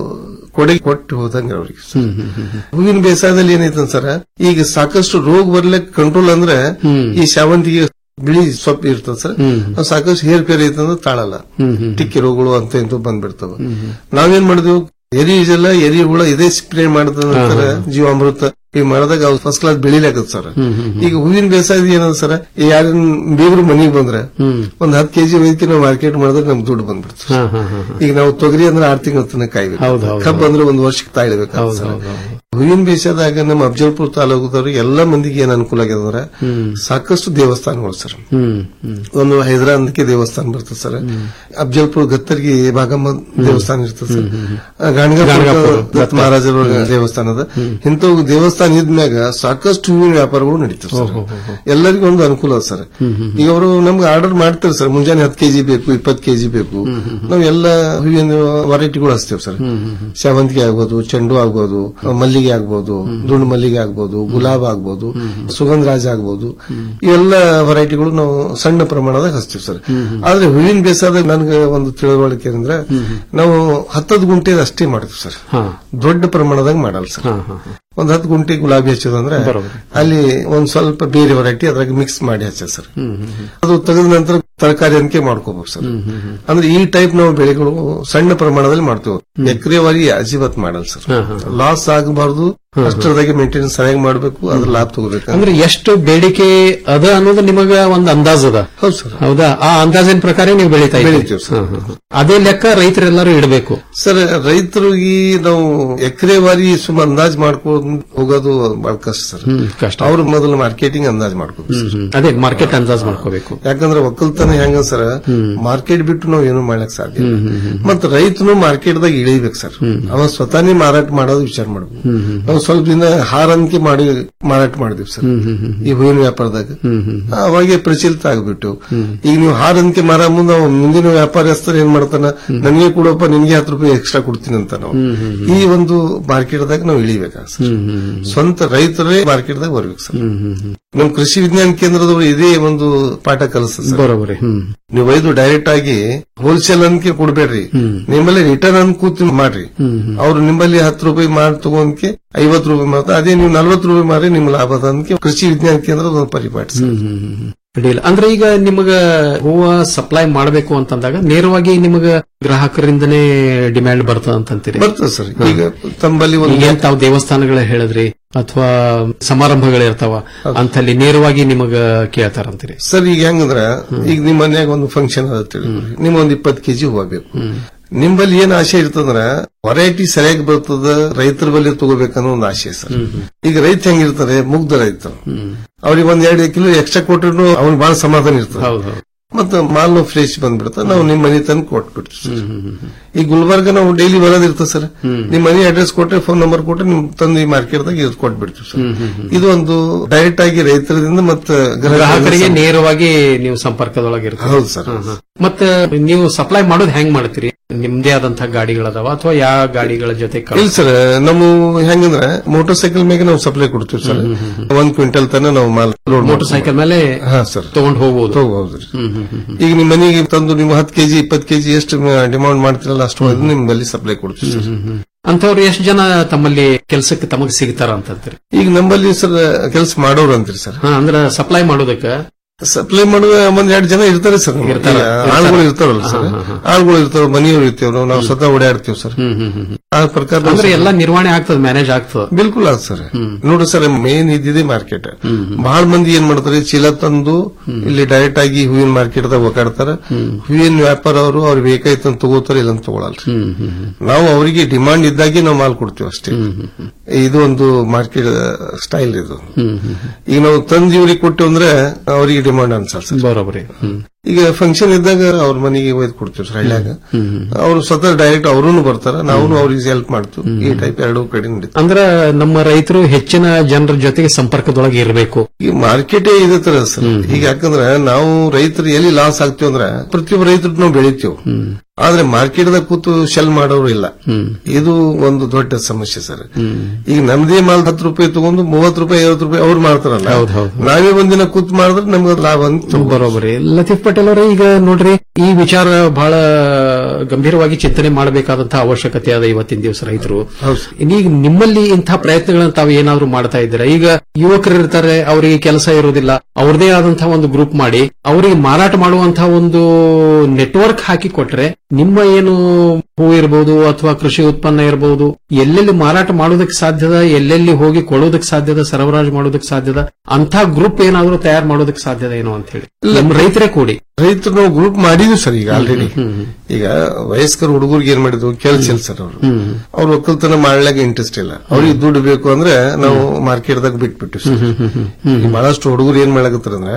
ಕೊಡುಗೆ ಕೊಟ್ಟು ಹೋದಂಗೆ ಅವ್ರಿಗೆ ಸರ್. ಹೂವಿನ ಬೇಸಾಯದಲ್ಲಿ ಏನೈತೆ ಸರ್ ಈಗ ಸಾಕಷ್ಟು ರೋಗ ಬರ್ಲಿಕ್ಕೆ ಕಂಟ್ರೋಲ್ ಅಂದ್ರೆ ಈ ಶಾವಂತಿಗೆ ಬಿಳಿ ಸೊಪ್ಪು ಇರ್ತದೆ ಸರ್ ಅದು ಸಾಕಷ್ಟು ಹೇರ್ ಪೇರ್ ಐತಂದ್ರೆ ತಾಳಲ್ಲ ಟಿಕ್ಕಿ ರೋಗಗಳು ಅಂತ ಇಂತ ಬಂದ್ಬಿಡ್ತಾವ ನಾವೇನ್ ಮಾಡಿದ್ವಿ ಎರಿ ಇದೆಲ್ಲ ಎರಿ ಹುಳ ಇದೇ ಸ್ಪ್ರೇ ಮಾಡಿದ ನಂತರ ಜೀವಾಮೃತ ಈಗ ಮಾಡಿದಾಗ ಅವು ಫಸ್ಟ್ ಕ್ಲಾಸ್ ಬೆಳಿಲಾಕತ್ ಸರ್ ಈಗ ಹೂವಿನ ಬೇಸಾಯದ ಏನದ ಸರ್ ಯಾರನ್ ಬೇಗರು ಮನೆಗೆ ಬಂದ್ರೆ ಒಂದ್ ಹತ್ತು ಕೆಜಿ ಒಯ್ದಕ್ಕೆ ನಾವು ಮಾರ್ಕೆಟ್ ಮಾಡಿದ್ರೆ ನಮ್ಗೆ ದುಡ್ಡು ಬಂದ್ಬಿಡ್ತು ಈಗ ನಾವು ತೊಗರಿ ಅಂದ್ರೆ ಆರ್ ತಿಂಗಳ ತನಕ ಕಾಯ್ಬೇಕು ಕಬ್ಬು ಅಂದ್ರೆ ಒಂದ್ ವರ್ಷಕ್ಕೆ ತಾಳ್ಬೇಕು ಹೂವಿನ ಬೇಸಾಯದಾಗ ನಮ್ಮ ಅಫಜಲ್ಪುರ ತಾಲೂಕದವ್ರಿಗೆ ಎಲ್ಲಾ ಮಂದಿಗೆ ಏನ್ ಅನುಕೂಲ ಆಗ್ಯದ ಅಂದ್ರೆ ಸಾಕಷ್ಟು ದೇವಸ್ಥಾನಗಳು ಸರ್ ಒಂದು ಹೈದರಾಬಾದ್ಗೆ ದೇವಸ್ಥಾನ ಬರ್ತದೆ ಸರ್ ಅಫಜಲ್ಪುರ ಗತ್ತರ್ಗಿ ಭಾಗಮ್ಮ ದೇವಸ್ಥಾನ ಇರ್ತದೆ ಸರ್ ಗಾಣಗಾಪುರ ದತ್ತ ಮಹಾರಾಜರ ದೇವಸ್ಥಾನದ ಇಂಥವು ದೇವಸ್ಥಾನ ಇದ್ಮ್ಯಾಗ ಸಾಕಷ್ಟು ಹೂವಿನ ವ್ಯಾಪಾರಗಳು ನಡೀತವೆ ಸರ್ ಎಲ್ಲರಿಗೂ ಒಂದು ಅನುಕೂಲ ಅದ ಸರ್ ಈಗ ಅವರು ನಮ್ಗೆ ಆರ್ಡರ್ ಮಾಡ್ತಾರೆ ಸರ್ ಮುಂಜಾನೆ ಹತ್ತು ಕೆಜಿ ಬೇಕು ಇಪ್ಪತ್ತು ಕೆಜಿ ಬೇಕು ನಾವು ಎಲ್ಲ ಹೂವಿನ ವೆರೈಟಿಗಳು ಹಚ್ತೇವೆ ಸರ್ ಸೇವಂತಿಗೆ ಆಗ್ಬೋದು ಚೆಂಡು ಆಗ್ಬೋದು ಮಲ್ಲಿಗೆ ಆಗ್ಬೋದು ದುಂಡು ಮಲ್ಲಿಗೆ ಆಗ್ಬೋದು ಗುಲಾಬ್ ಆಗ್ಬೋದು ಸುಗಂಧರಾಜ ಆಗ್ಬೋದು ಇವೆಲ್ಲ ವೆರೈಟಿಗಳು ನಾವು ಸಣ್ಣ ಪ್ರಮಾಣದಾಗ ಹಚ್ತೀವಿ ಸರ್ ಆದ್ರೆ ಹೂವಿನ ಬೇಸಾಯದಾಗ ನನ್ಗೆ ಒಂದು ತಿಳುವಳಿಕೆ ಅಂದ್ರೆ ನಾವು ಹತ್ತತ್ತು ಗುಂಟೆ ಅಷ್ಟೇ ಮಾಡ್ತೀವಿ ಸರ್ ದೊಡ್ಡ ಪ್ರಮಾಣದಾಗ ಮಾಡಲ್ಲ ಸರ್ ಒಂದ್ ಹತ್ತು ಗುಂಟೆ ಗುಲಾಬಿ ಹಚ್ಚೋದಂದ್ರೆ ಅಲ್ಲಿ ಒಂದ್ ಸ್ವಲ್ಪ ಬೇರೆ ವೆರೈಟಿ ಅದ್ರಾಗ ಮಿಕ್ಸ್ ಮಾಡಿ ಹಚ್ಚ ಸರ್ ಅದು ತೆಗೆದ ನಂತರ ತರಕಾರಿ ಅನ್ಕೆ ಮಾಡ್ಕೋಬೇಕು ಸರ್ ಅಂದ್ರೆ ಈ ಟೈಪ್ ನಾವು ಬೆಳೆಗಳು ಸಣ್ಣ ಪ್ರಮಾಣದಲ್ಲಿ ಮಾಡ್ತೇವೆ ಎಕರೆವಾರಿ ಅಜಿಬತ್ ಮಾಡಲ್ಲ ಸರ್ ಲಾಸ್ ಆಗಬಾರ್ದು ಅಷ್ಟರದಾಗೆ ಮೇಂಟೆನೆನ್ಸ್ ಸರಿಯಾಗಿ ಮಾಡಬೇಕು ಅದ್ರ ಲಾಭ ತಗೋಬೇಕು ಅಂದ್ರೆ ಎಷ್ಟು ಬೇಡಿಕೆ ಅದ ಅನ್ನೋದು ನಿಮಗ ಒಂದು ಅಂದಾಜ್ ಅದ ಹೌದು ಸರ್ ಹೌದಾ ಆ ಅಂದಾಜಿನ ಪ್ರಕಾರ ನೀವು ಬೆಳೀತಾ ಇದ್ದೀರಿ. ಬೆಳಿತೀವಿ ಸರ್. ಹಾ, ಹಾ. ಅದೇ ಲೆಕ್ಕ ರೈತರೆಲ್ಲರೂ ಇಡಬೇಕು ಸರ್ ರೈತರಿಗೆ ನಾವು ಎಕರೆವಾರಿ ಸುಮ್ಮ ಅಂದಾಜ್ ಮಾಡ್ಕೊಂಡು ಹೋಗೋದು ಬಹಳ ಕಷ್ಟ ಸರ್ ಕಷ್ಟ ಅವ್ರು ಮೊದಲು ಮಾರ್ಕೆಟಿಂಗ್ ಅಂದಾಜ್ ಮಾಡ್ಕೋಬೇಕು ಸರ್. ಅದೇ ಮಾರ್ಕೆಟ್ ಅಂದಾಜ್ ಮಾಡ್ಕೋಬೇಕು ಯಾಕಂದ್ರೆ ಒಕ್ಕಲ್ತನ ಹೆಂಗ ಸರ್ ಮಾರ್ಕೆಟ್ ಬಿಟ್ಟು ನಾವು ಏನು ಮಾಡ್ಲಕ್ ಸಾಧ್ಯ ಇಲ್ಲ. ಮತ್ತ ರೈತನು ಮಾರ್ಕೆಟ್ ದಾಗ ಇಳಿಬೇಕು ಸರ್ ಅವ ಸ್ವತಃನೇ ಮಾರಾಟ ಮಾಡೋದು ವಿಚಾರ ಮಾಡ್ಬೇಕು ನಾವು ಸ್ವಲ್ಪ ದಿನ ಹಾರನ್ಕೆ ಮಾಡಿ ಮಾರಾಟ ಮಾಡಿದ್ವಿ ಸರ್ ಈ ಹೂವಿನ ವ್ಯಾಪಾರದಾಗ ಅವಾಗೆ ಪ್ರಚಲಿತ ಆಗ್ಬಿಟ್ಟು ಈಗ ನೀವು ಹಾರನ್ಕೆ ಮಾರ ಮುಂದೆ ಅವ ಮುಂದಿನ ವ್ಯಾಪಾರಸ್ಥರು ಏನ್ ಮಾಡ್ತಾನ ನನಗೆ ಕೊಡಪ್ಪ ನಿನ್ಗೆ ಹತ್ತು ರೂಪಾಯಿ ಎಕ್ಸ್ಟ್ರಾ ಕೊಡ್ತೀನಿ ಅಂತ ನಾವು ಈ ಒಂದು ಮಾರ್ಕೆಟ್ ದಾಗ ನಾವು ಇಳಿಬೇಕಾಗ ಸರ್ ಸ್ವಂತ ರೈತರೇ ಮಾರ್ಕೆಟ್ ದಾಗ ಬರ್ಬೇಕು ಸರ್ ನಮ್ ಕೃಷಿ ವಿಜ್ಞಾನ ಕೇಂದ್ರದವರು ಇದೇ ಒಂದು ಪಾಠ ಕಲಿಸ್ತದೆ ಸರ್. ಬರೋಬರಿ ಹ್ಮ್ ನೀವು ಒಯ್ದು ಡೈರೆಕ್ಟ್ ಆಗಿ ಹೋಲ್ಸೇಲ್ ಅನ್ಕೆ ಕೊಡ್ಬೇಡ್ರಿ ನಿಮ್ಮಲ್ಲಿ ರಿಟರ್ನ್ ಅನ್ ಕೂತಿ ಮಾಡ್ರಿ ಅವ್ರು ನಿಮ್ಮಲ್ಲಿ ಹತ್ತು ರೂಪಾಯಿ ಮಾಡಿ ತಗೊಂಡ್ಕೆ ಐವತ್ತು ರೂಪಾಯಿ ಮಾಡ್ತಾರೆ ಅದೇ ನೀವು ನಲ್ವತ್ತು ರೂಪಾಯಿ ಮಾರಿ ನಿಮ್ ಲಾಭದ ಅನ್ಕೆ ಕೃಷಿ ವಿಜ್ಞಾನ ಕೇಂದ್ರದ ಒಂದು ಪರಿಪಾಠ ಸರ್. ಅಡ್ಡಿಲ್ಲ ಅಂದ್ರೆ ಈಗ ನಿಮಗ ಹೂವ ಸಪ್ಲೈ ಮಾಡಬೇಕು ಅಂತಂದಾಗ ನೇರವಾಗಿ ನಿಮಗ ಗ್ರಾಹಕರಿಂದನೇ ಡಿಮ್ಯಾಂಡ್ ಬರ್ತದ ಅಂತಂತೀರಿ ಬರ್ತದೆ ಸರ್ ಈಗ ತಮ್ಮಲ್ಲಿ ಒಂದು ಈಗೇನ್ ತಾವು ದೇವಸ್ಥಾನಗಳ ಹೇಳಿದ್ರಿ ಅಥವಾ ಸಮಾರಂಭಗಳಿರ್ತಾವ ಅಂತಲ್ಲಿ ನೇರವಾಗಿ ನಿಮಗ ಕೇಳ್ತಾರಂತೀರಿ ಸರ್ ಈಗ ಹೆಂಗಂದ್ರ ಈಗ ನಿಮ್ ಮನ್ಯಾಗ ಒಂದು ಫಂಕ್ಷನ್ ಅದ ತಿಳಿದ್ರಿ ನಿಮ್ ಒಂದ್ ಇಪ್ಪತ್ತು ಕೆಜಿ ಹೂವ ಬೇಕು ನಿಮ್ಮಲ್ಲಿ ಏನ್ ಆಸೆ ಇರ್ತಂದ್ರ ವೆರೈಟಿ ಸರಿಯಾಗಿ ಬರ್ತದ ರೈತರ ಬಳಿ ತಗೋಬೇಕನ್ನೋ ಒಂದು ಆಸೆ ಸರ್ ಈಗ ರೈತ ಹೆಂಗಿರ್ತಾರೆ ಮುಗ್ಧ ರೈತರು ಅವ್ರಿಗೆ ಒಂದ್ ಎರಡು ಕಿಲೋ ಎಕ್ಸ್ಟ್ರಾ ಕೊಟ್ಟರು ಅವ್ನ್ ಬಹಳ ಸಮಾಧಾನ ಇರ್ತದೆ ಮತ್ತ ಮಾಲ್ ಫ್ರೆಶ್ ಬಂದ್ಬಿಡ್ತ ನಾವು ನಿಮ್ ಮನೆ ತಂದು ಕೊಟ್ಬಿಡ್ತೀವಿ ಸರ್ ಈ ಗುಲ್ಬರ್ಗ ನಾವು ಡೈಲಿ ಬರೋದಿರ್ತದೆ ಸರ್ ನಿಮ್ ಮನೆ ಅಡ್ರೆಸ್ ಕೊಟ್ರೆ ಫೋನ್ ನಂಬರ್ ಕೊಟ್ರೆ ನಿಮ್ ತಂದು ಈ ಮಾರ್ಕೆಟ್ದಾಗ ಇದು ಕೊಟ್ಬಿಡ್ತೀವಿ ಸರ್ ಇದು ಒಂದು ಡೈರೆಕ್ಟ್ ಆಗಿ ರೈತರದಿಂದ ಮತ್ತೆ ಗ್ರಾಹಕರಿಗೆ ನೇರವಾಗಿ ನೀವು ಸಂಪರ್ಕದೊಳಗಿರ್ತೀರಿ ಹೌದು ಸರ್ ಹಾ, ಹಾ. ಮತ್ತೆ ನೀವು ಸಪ್ಲೈ ಮಾಡೋದು ಹೆಂಗ್ ಮಾಡ್ತೀರಿ ನಿಮ್ದೇ ಆದಂತಹ ಗಾಡಿಗಳದಾವ ಅಥವಾ ಯಾವ ಗಾಡಿಗಳ ಜೊತೆ ಕಳ್ಸ್- ಇಲ್ಲ ಸರ್ ನಮ್ಮ ಹೆಂಗಂದ್ರೆ ಮೋಟರ್ ಸೈಕಲ್ ಮೇಲೆ ನಾವು ಸಪ್ಲೈ ಕೊಡ್ತೀವಿ ಸರ್ ಒಂದ್ ಕ್ವಿಂಟಲ್ ತನ ನಾವು ಮಾಲ್ ಲೋಡ್ ಮೋಟರ್ ಸೈಕಲ್ ಮೇಲೆ ಹಾ ಸರ್ ತಗೊಂಡ್ ಹೋಗ್ಬೋದು ತಗೋಬಹುದು ಈಗ ನಿಮ್ ಮನೆಗೆ ತಂದು ನೀವು ಹತ್ತು ಕೆಜಿ ಇಪ್ಪತ್ತು ಕೆಜಿ ಎಷ್ಟು ಡಿಮಾಂಡ್ ಮಾಡ್ತಿರಲ್ಲ ಅಷ್ಟು ಒಯ್ದು ನಿಮ್ಮಲ್ಲಿ ಸಪ್ಲೈ ಕೊಡ್ತೀವಿ ಸರ್ ಅಂತವ್ರು ಎಷ್ಟು ಜನ ತಮ್ಮಲ್ಲಿ ಕೆಲಸಕ್ಕೆ ತಮಗೆ ಸಿಗ್ತಾರ ಅಂತಂತೀರಿ ಈಗ ನಮ್ಮಲ್ಲಿ ಸರ್ ಕೆಲಸ ಮಾಡೋರು ಅಂತೀರಿ ಸರ್ ಹಾ ಅಂದ್ರೆ ಸಪ್ಲೈ ಮಾಡೋದಕ್ಕ ಸಪ್ಲೈ ಮಾಡುವ ಒಂದ್ ಎರಡು ಜನ ಇರ್ತಾರೆ ಸರ್ ನಮ್ಮಲ್ಲಿ. ಇರ್ತಾರೆ. ಈಗ ಆಳುಗಳು ಇರ್ತಾರಲ್ಲ ಸರ್ ಹಾ, ಹಾ, ಹಾ. ಆಳುಗಳು ಇರ್ತಾವ ಮನೆಯವ್ರು ಇರ್ತೇವೆ ನಾವು ನಾವು ಸ್ವತಃ ಓಡಾಡ್ತೀವಿ ಸರ್ ಆ ಪ್ರಕಾರ ಅಂದ್ರೆ ಎಲ್ಲ ನಿರ್ವಹಣೆ ಆಗ್ತದ ಮ್ಯಾನೇಜ್ ಆಗ್ತದ ಬಿಲ್ಕುಲ್ ಆಗ ಸರ್ ನೋಡ್ರಿ ಸರ್ ಮೇನ್ ಇದ್ದಿದೆ ಮಾರ್ಕೆಟ್ ಬಹಳ ಮಂದಿ ಏನ್ ಮಾಡ್ತಾರೆ ಚೀಲ ತಂದು ಇಲ್ಲಿ ಡೈರೆಕ್ಟ್ ಆಗಿ ಹೂವಿನ ಮಾರ್ಕೆಟ್ ದಾಗ ಒಕಾಡ್ತಾರ ಹೂವಿನ ವ್ಯಾಪಾರ ಅವರು ಅವ್ರಿಗೆ ಬೇಕಾಯ್ತು ಅಂತ ತಗೋತಾರ ಇಲ್ಲ ಅಂತ ತಗೊಳಲ್ರಿ ನಾವು ಅವರಿಗೆ ಡಿಮಾಂಡ್ ಇದ್ದಾಗೆ ನಾವು ಮಾಲ್ ಕೊಡ್ತೀವಿ ಅಷ್ಟೇ ಇದು ಒಂದು ಮಾರ್ಕೆಟ್ ಸ್ಟೈಲ್ ಇದು ಈಗ ನಾವು ತಂದು ಇವ್ರಿಗೆ ಕೊಟ್ಟು ಅಂದ್ರೆ ಅವರಿಗೆ ಡಿಮಾಂಡ್ ಅನ್ಸಲ್ಲ ಸರ್ ಬರೋಬರಿ ಈಗ ಫಂಕ್ಷನ್ ಇದ್ದಾಗ ಅವ್ರ ಮನೆಗೆ ಒಯ್ದು ಕೊಡ್ತೀವಿ ಸರ್ ಹಳ್ಳ್ಯಾಗ ಅವ್ರು ಸ್ವತಃ ಡೈರೆಕ್ಟ್ ಅವರೂ ಬರ್ತಾರ ನಾವು ಅವ್ರಿಗೆ ಹೆಲ್ಪ್ ಮಾಡ್ತೀವಿ ಈ ಟೈಪ್ ಎರಡು ಕಡೆ ನಡೀತದೆ ಅಂದ್ರ ನಮ್ಮ ರೈತರು ಹೆಚ್ಚಿನ ಜನರ ಜೊತೆಗೆ ಸಂಪರ್ಕದೊಳಗೆ ಇರಬೇಕು ಈ ಮಾರ್ಕೆಟೇ ಇದೇ ತರ ಸರ್ ಈಗ ಯಾಕಂದ್ರೆ ನಾವು ರೈತರು ಎಲ್ಲಿ ಲಾಸ್ ಆಗ್ತೀವಿ ಅಂದ್ರೆ ಪ್ರತಿಯೊಬ್ಬ ರೈತರು ನಾವು ಬೆಳಿತೀವಿ ಆದ್ರೆ ಮಾರ್ಕೆಟ್ದಾಗ ಕೂತು ಶೆಲ್ ಮಾಡೋರು ಇಲ್ಲ ಇದು ಒಂದು ದೊಡ್ಡ ಸಮಸ್ಯೆ ಸರ್ ಈಗ ನಮ್ದೇ ಮಾಲ್ ಹತ್ತು ರೂಪಾಯಿ ತಗೊಂಡು ಮೂವತ್ತು ರೂಪಾಯಿ ಐವತ್ತು ರೂಪಾಯಿ ಅವ್ರು ಮಾಡ್ತಾರಲ್ಲ ನಾವೇ ಒಂದಿನ ಕೂತ್ ಮಾಡಿದ್ರೆ ನಮ್ಗೆ ಲಾಭ ಅಂತ ಬರೋಬರಿ ಲತೀಫ್ ಪಟೇಲ್ ಅವರೇ ಈಗ ನೋಡ್ರಿ ಈ ವಿಚಾರ ಬಹಳ ಗಂಭೀರವಾಗಿ ಚಿಂತನೆ ಮಾಡಬೇಕಾದಂತಹ ಅವಶ್ಯಕತೆ ಅದ ಇವತ್ತಿನ ದಿವಸ ರೈತರು ಈಗ ನಿಮ್ಮಲ್ಲಿ ಇಂತಹ ಪ್ರಯತ್ನಗಳನ್ನ ತಾವು ಏನಾದ್ರು ಮಾಡ್ತಾ ಇದ್ದೀರಾ ಈಗ ಯುವಕರು ಇರ್ತಾರೆ ಅವರಿಗೆ ಕೆಲಸ ಇರೋದಿಲ್ಲ ಅವ್ರದೇ ಆದಂತಹ ಒಂದು ಗ್ರೂಪ್ ಮಾಡಿ ಅವರಿಗೆ ಮಾರಾಟ ಮಾಡುವಂತಹ ಒಂದು ನೆಟ್ವರ್ಕ್ ಹಾಕಿ ಕೊಟ್ರೆ ನಿಮ್ಮ ಏನು ಹೂ ಇರಬಹುದು ಅಥವಾ ಕೃಷಿ ಉತ್ಪನ್ನ ಇರಬಹುದು ಎಲ್ಲೆಲ್ಲಿ ಮಾರಾಟ ಮಾಡೋದಕ್ಕೆ ಸಾಧ್ಯದ ಎಲ್ಲೆಲ್ಲಿ ಹೋಗಿ ಕೊಡೋದಕ್ಕೆ ಸಾಧ್ಯದ ಸರಬರಾಜು ಮಾಡೋದಕ್ಕೆ ಸಾಧ್ಯದ ಅಂತ ಗ್ರೂಪ್ ಏನಾದ್ರೂ ತಯಾರು ಮಾಡೋದಕ್ಕೆ ಸಾಧ್ಯದ ಏನೋ ಅಂತ ಹೇಳಿ ನಮ್ಮ ರೈತರೇ ಕೂಡಿ ರೈತರು ನಾವು ಗ್ರೂಪ್ ಮಾಡಿದ್ವಿ ಸರ್ ಈಗ ಆಲ್ರೆಡಿ ಈಗ ವಯಸ್ಕರ ಹುಡುಗರಿಗೆ ಏನ್ ಮಾಡಿದ್ವು ಕೆಲಸ ಇಲ್ಲ ಸರ್ ಅವರು ಅವ್ರು ಒಕ್ಕಲ್ತನ ಮಾಡ್ಲಾಗ ಇಂಟ್ರೆಸ್ಟ್ ಇಲ್ಲ ಅವ್ರಿಗೆ ದುಡ್ಡು ಬೇಕು ಅಂದ್ರೆ ನಾವು ಮಾರ್ಕೆಟ್ದಾಗ ಬಿಟ್ಬಿಟ್ಟು ಸರ್ ಈಗ ಬಹಳಷ್ಟು ಹುಡುಗರು ಏನ್ ಮಾಡಕತ್ತಾರ ಅಂದ್ರೆ